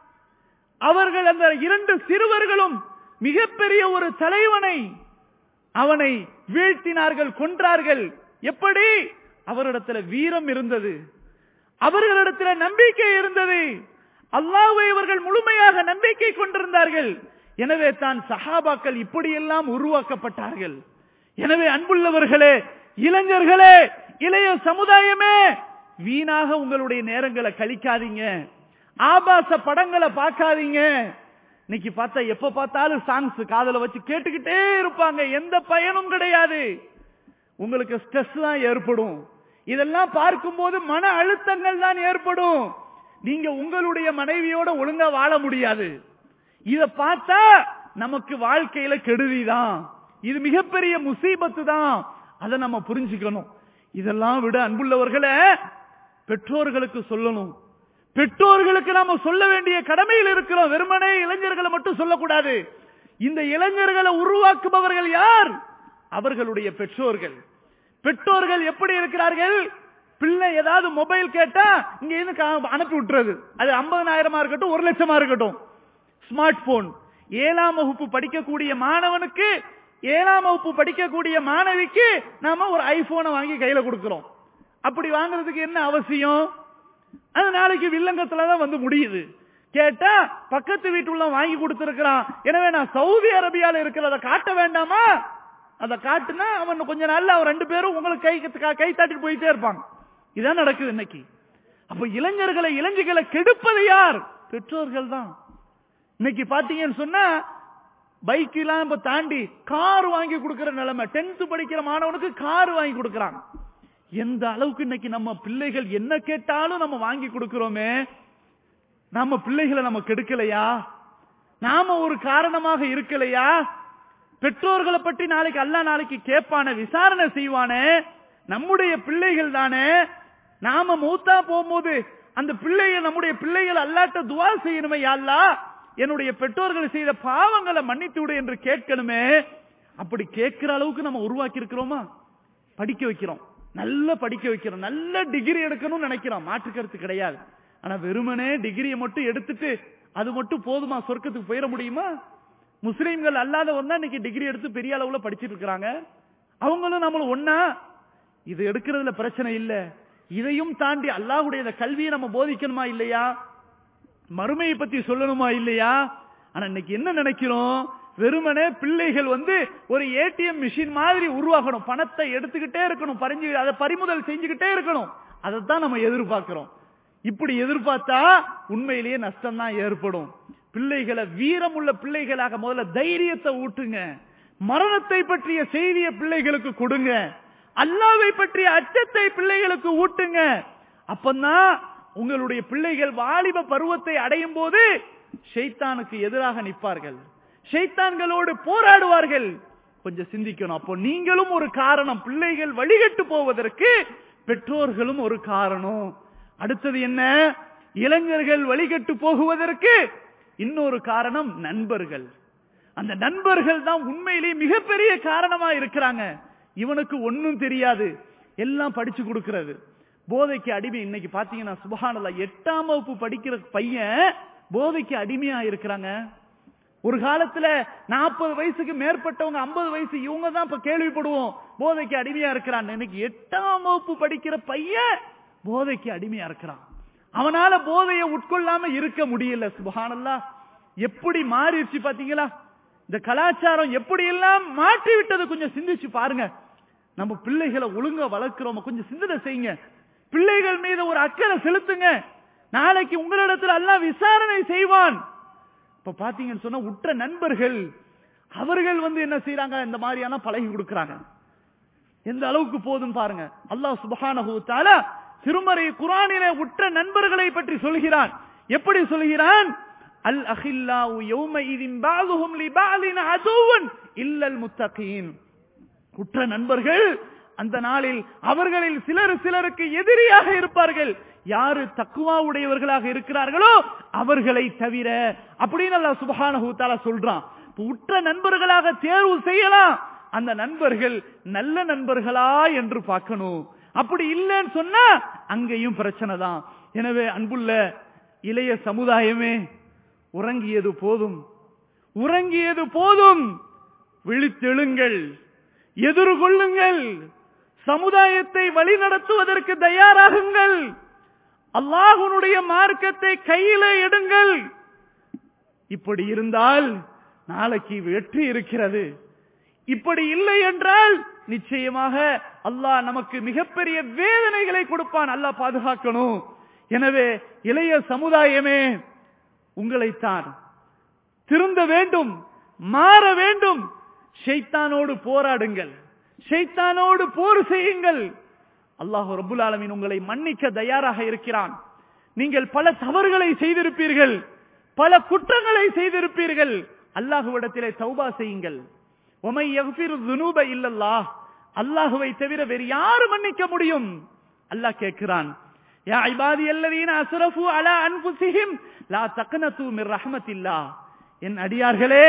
அவர்கள் அந்த இரண்டு சிறுவர்களும் மிகப்பெரிய ஒரு தலைவனை அவனை வீழ்த்தினார்கள் கொன்றார்கள் எப்படி அவரிடத்துல வீரம் இருந்தது அவர்களிடத்துல நம்பிக்கை இருந்தது அல்லாஹ்வை இவர்கள் முழுமையாக நம்பிக்கை கொண்டிருந்தார்கள் எனவே தான் சஹாபாக்கள் இப்படியெல்லாம் உருவாக்கப்பட்டார்கள் எனவே அன்புள்ளவர்களே இளைஞர்களே இளைய சமுதாயமே வீணாக உங்களுடைய நேரங்களை கழிக்காதீங்க ஆபாச படங்களை பார்க்காதீங்க இன்னைக்கு பார்த்தா எப்ப பார்த்தாலும் சாங்ஸ் காதல வச்சு கேட்டுக்கிட்டே இருப்பாங்க எந்த பயனும் கிடையாது உங்களுக்கு ஸ்ட்ரெஸ் தான் ஏற்படும் இதெல்லாம் பார்க்கும்போது மன அழுத்தங்கள் தான் ஏற்படும் நீங்க உங்களுடைய மனைவியோட ஒழுங்கா வாழ முடியாது இத பார்த்தா நமக்கு வாழ்க்கையில கெடுதிதான் இது மிகப்பெரிய முசீபத்து தான் அதை நம்ம புரிஞ்சுக்கணும் இதெல்லாம் விட அன்புள்ளவர்களே பெற்றோர்களுக்கு சொல்லணும் பெற்றோர்களுக்கு நாம சொல்ல வேண்டிய கடமையில் இருக்கிறோம் வெறுமனே இளைஞர்களை மட்டும் சொல்லக்கூடாது இந்த இளைஞர்களை உருவாக்குபவர்கள் யார் அவர்களுடைய பெற்றோர்கள் பெற்றோர்கள் எப்படி இருக்கிறார்கள் பிள்ளை ஏதாவது மொபைல் கேட்டா இங்க இருந்து கா- அனுப்பி விட்டுறது அது ஐம்பதனாயிரமா இருக்கட்டும் ஒரு லட்சமா இருக்கட்டும் ஸ்மார்ட் போன் ஏழாம் வகுப்பு படிக்கக்கூடிய மாணவனுக்கு ஏழாம் வகுப்பு படிக்கக்கூடிய மாணவிக்கு நாம ஒரு ஐபோனை வாங்கி கையில கொடுக்கிறோம் அப்படி வாங்குறதுக்கு என்ன அவசியம் அது நாளைக்கு வில்லங்கத்துல தான் வந்து முடியுது கேட்டா பக்கத்து வீட்டுள்ள வாங்கி கொடுத்திருக்கிறான் எனவே நான் சவுதி அரேபியால இருக்கிறத காட்ட வேண்டாமா அதை காட்டுனா அவன் கொஞ்ச நாள்ல அவன் ரெண்டு பேரும் உங்களுக்கு கை கை தாட்டிட்டு போயிட்டே இருப்பாங்க இதான் நடக்குது இன்னைக்கு அப்ப இளைஞர்களை இளைஞர்களை கெடுப்பது யார் பெற்றோர்கள் தான் இன்னைக்கு பாத்தீங்கன்னு சொன்னா பைக் எல்லாம் இப்ப தாண்டி கார் வாங்கி கொடுக்கிற நிலைமை டென்த் படிக்கிற மாணவனுக்கு கார் வாங்கி கொடுக்கறாங்க எந்த அளவுக்கு இன்னைக்கு நம்ம பிள்ளைகள் என்ன கேட்டாலும் நம்ம வாங்கி கொடுக்கிறோமே நம்ம பிள்ளைகளை நம்ம கெடுக்கலையா நாம ஒரு காரணமாக இருக்கலையா பெற்றோர்களை பற்றி நாளைக்கு அல்லா நாளைக்கு கேட்பான விசாரணை செய்வானே நம்முடைய பிள்ளைகள் தானே நாம மூத்தா போகும்போது அந்த பிள்ளைகள் நம்முடைய பிள்ளைகள் அல்லாட்ட துவா செய்யணுமே அல்லா என்னுடைய பெற்றோர்கள் செய்த பாவங்களை மன்னித்து விடு என்று கேட்கணுமே அப்படி கேட்கிற அளவுக்கு நம்ம உருவாக்கி இருக்கிறோமா படிக்க வைக்கிறோம் நல்ல படிக்க வைக்கிறோம் நல்ல டிகிரி எடுக்கணும்னு நினைக்கிறோம் மாற்று கருத்து கிடையாது ஆனா வெறுமனே டிகிரியை மட்டும் எடுத்துட்டு அது மட்டும் போதுமா சொர்க்கத்துக்கு போயிட முடியுமா முஸ்லீம்கள் அல்லாதவன் தான் இன்னைக்கு டிகிரி எடுத்து பெரிய அளவுல படிச்சிட்டு இருக்கிறாங்க அவங்களும் நம்மளும் ஒன்னா இது எடுக்கிறதுல பிரச்சனை இல்ல இதையும் தாண்டி அல்லாஹ்வுடைய இந்த கல்வியை நம்ம போதிக்கணுமா இல்லையா மறுமையை பத்தி சொல்லணுமா இல்லையா ஆனா இன்னைக்கு என்ன நினைக்கிறோம் வெறுமனே பிள்ளைகள் வந்து ஒரு ஏடிஎம் மிஷின் மாதிரி உருவாகணும் பணத்தை எடுத்துக்கிட்டே இருக்கணும் பறிஞ்சு அதை பறிமுதல் செஞ்சுக்கிட்டே இருக்கணும் அதைத்தான் நம்ம எதிர்பார்க்கிறோம் இப்படி எதிர்பார்த்தா உண்மையிலேயே நஷ்டம் தான் ஏற்படும் பிள்ளைகளை வீரமுள்ள பிள்ளைகளாக முதல்ல தைரியத்தை ஊட்டுங்க மரணத்தை பற்றிய செய்தியை பிள்ளைகளுக்கு கொடுங்க அல்லாவை பற்றிய அச்சத்தை பிள்ளைகளுக்கு ஊட்டுங்க அப்பந்தான் உங்களுடைய பிள்ளைகள் வாலிப பருவத்தை அடையும் போது ஷைத்தானுக்கு எதிராக நிற்பார்கள் ஷைத்தான்களோடு போராடுவார்கள் கொஞ்சம் சிந்திக்கணும் அப்போ நீங்களும் ஒரு காரணம் பிள்ளைகள் வழிகட்டு போவதற்கு பெற்றோர்களும் ஒரு காரணம் அடுத்தது என்ன இளைஞர்கள் வழிகட்டு போகுவதற்கு இன்னொரு காரணம் நண்பர்கள் அந்த நண்பர்கள் தான் உண்மையிலேயே மிகப்பெரிய காரணமா இருக்கிறாங்க இவனுக்கு ஒன்னும் தெரியாது எல்லாம் படிச்சு கொடுக்கிறது போதைக்கு அடிமை இன்னைக்கு பாத்தீங்கன்னா சுபஹானல்லா எட்டாம் வகுப்பு படிக்கிற பையன் போதைக்கு அடிமையா இருக்கிறாங்க ஒரு காலத்துல நாற்பது வயசுக்கு மேற்பட்டவங்க ஐம்பது வயசு இவங்க தான் இப்ப கேள்விப்படுவோம் போதைக்கு அடிமையா இருக்கிறான் இன்னைக்கு எட்டாம் வகுப்பு படிக்கிற பையன் போதைக்கு அடிமையா இருக்கிறான் அவனால போதையை உட்கொள்ளாம இருக்க முடியல சுபஹானல்லா எப்படி மாறிடுச்சு பாத்தீங்களா இந்த கலாச்சாரம் எப்படி எல்லாம் மாற்றி விட்டது கொஞ்சம் சிந்திச்சு பாருங்க நம்ம பிள்ளைகளை ஒழுங்கா வளர்க்கிறோம் கொஞ்சம் சிந்தனை செய்யுங்க பிள்ளைகள் மீது ஒரு அக்கறை செலுத்துங்க நாளைக்கு உங்களிடத்துல எல்லாம் விசாரணை செய்வான் இப்ப பாத்தீங்கன்னு சொன்னா உற்ற நண்பர்கள் அவர்கள் வந்து என்ன செய்யறாங்க இந்த மாதிரியான பழகி கொடுக்கறாங்க எந்த அளவுக்கு போதும் பாருங்க அல்லாஹ் சுபஹானஹு தஆலா திருமறை குரானிலே உற்ற நண்பர்களை பற்றி சொல்கிறான் எப்படி சொல்கிறான் அல் அஹில்லாவு யௌமஇதின் பாதுஹும் லிபாலின் அதுவன் இல்லல் முத்தகீன் உற்ற நண்பர்கள் அந்த நாளில் அவர்களில் சிலர் சிலருக்கு எதிரியாக இருப்பார்கள் யாரு தக்குவா உடையவர்களாக இருக்கிறார்களோ அவர்களை தவிர அப்படின்னு அல்லாஹ் சுபஹானஹு தஆலா சொல்றான் இப்ப உற்ற நண்பர்களாக தேர்வு செய்யலாம் அந்த நண்பர்கள் நல்ல நண்பர்களா என்று பார்க்கணும் அப்படி இல்லைன்னு சொன்னா அங்கேயும் பிரச்சனை தான் எனவே அன்புள்ள இளைய சமுதாயமே உறங்கியது போதும் உறங்கியது போதும் விழித்தெழுங்கள் எதிர்கொள்ளுங்கள் சமுதாயத்தை வழிநடத்துவதற்கு தயாராகுங்கள் அல்லாஹுனுடைய மார்க்கத்தை கையில எடுங்கள் இப்படி இருந்தால் நாளைக்கு வெற்றி இருக்கிறது இப்படி இல்லை என்றால் நிச்சயமாக அல்லாஹ் நமக்கு மிகப்பெரிய வேதனைகளை கொடுப்பான் அல்லாஹ் பாதுகாக்கணும் எனவே இளைய சமுதாயமே உங்களைத்தான் திருந்த வேண்டும் மாற வேண்டும் ஷைத்தானோடு போராடுங்கள் ஷைத்தானோடு போர் செய்யுங்கள் அல்லாஹ் ரபுல் ஆலமீன் உங்களை மன்னிக்க தயாராக இருக்கிறான் நீங்கள் பல தவறுகளை செய்திருப்பீர்கள் பல குற்றங்களை செய்திருப்பீர்கள் அல்லாஹுவிடத்திலே தௌபா செய்யுங்கள் ஒமை எஃபிரு துனூப இல்லல்லாஹ் அல்லாஹுவை தவிர வேறு யாரு மன்னிக்க முடியும் அல்லாஹ் கேட்கிறான் யா இபாதி அல்லதீன அஸ்ரஃபு அலா அன்ஃபுஸிஹிம் லா தக்னது மிர் ரஹ்மத்தில்லாஹ் என் அடியார்களே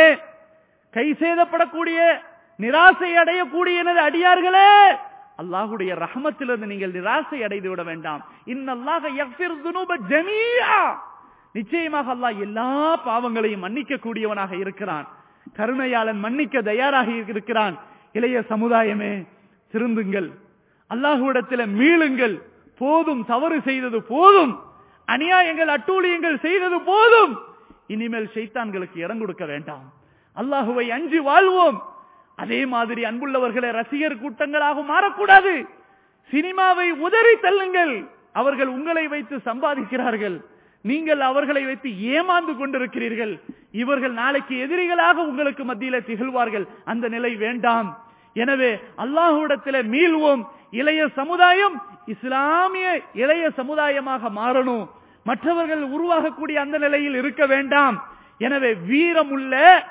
கை சேதப்படக்கூடிய நிராசை அடையக்கூடிய எனது அடியார்களே அல்லாஹுடைய ரஹமத்திலிருந்து நீங்கள் நிராசை அடைந்து விட வேண்டாம் இன்னல்லாக யக்ஃபிர் துனூப ஜமீஆ நிச்சயமாக அல்லாஹ் எல்லா பாவங்களையும் மன்னிக்க கூடியவனாக இருக்கிறான் கருணையாளன் மன்னிக்க தயாராக இருக்கிறான் இளைய சமுதாயமே திருந்துங்கள் அல்லாஹுவிடத்தில் மீளுங்கள் போதும் தவறு செய்தது போதும் அநியாயங்கள் அட்டூழியங்கள் செய்தது போதும் இனிமேல் ஷைத்தான்களுக்கு இடம் கொடுக்க வேண்டாம் அல்லாஹுவை அஞ்சி வாழ்வோம் அதே மாதிரி அன்புள்ளவர்களை ரசிகர் கூட்டங்களாக மாறக்கூடாது சினிமாவை உதறி தள்ளுங்கள் அவர்கள் உங்களை வைத்து சம்பாதிக்கிறார்கள் நீங்கள் அவர்களை வைத்து ஏமாந்து கொண்டிருக்கிறீர்கள் இவர்கள் நாளைக்கு எதிரிகளாக உங்களுக்கு மத்தியில திகழ்வார்கள் அந்த நிலை வேண்டாம் எனவே அல்லாஹுவிடத்தில் மீள்வோம் இளைய சமுதாயம் இஸ்லாமிய இளைய சமுதாயமாக மாறணும் மற்றவர்கள் உருவாகக்கூடிய அந்த நிலையில் இருக்க வேண்டாம் எனவே வீரமுள்ள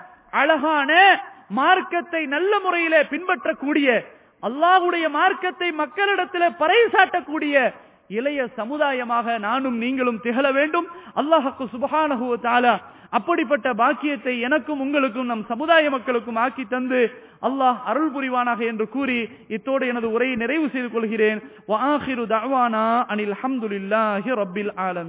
அழகான மார்க்கத்தை நல்ல முறையிலே பின்பற்றக்கூடிய அல்லாஹுடைய மார்க்கத்தை மக்களிடத்தில் பறைசாட்டக்கூடிய இளைய சமுதாயமாக நானும் நீங்களும் திகழ வேண்டும் அல்லாஹுக்கு சுபஹானஹு தாலா அப்படிப்பட்ட பாக்கியத்தை எனக்கும் உங்களுக்கும் நம் சமுதாய மக்களுக்கும் ஆக்கி தந்து அல்லாஹ் அருள் புரிவானாக என்று கூறி இத்தோடு எனது உரையை நிறைவு செய்து கொள்கிறேன் வாஹிரு தவானா அனில் அஹமதுல்லாஹி ரப்பில் ஆலம்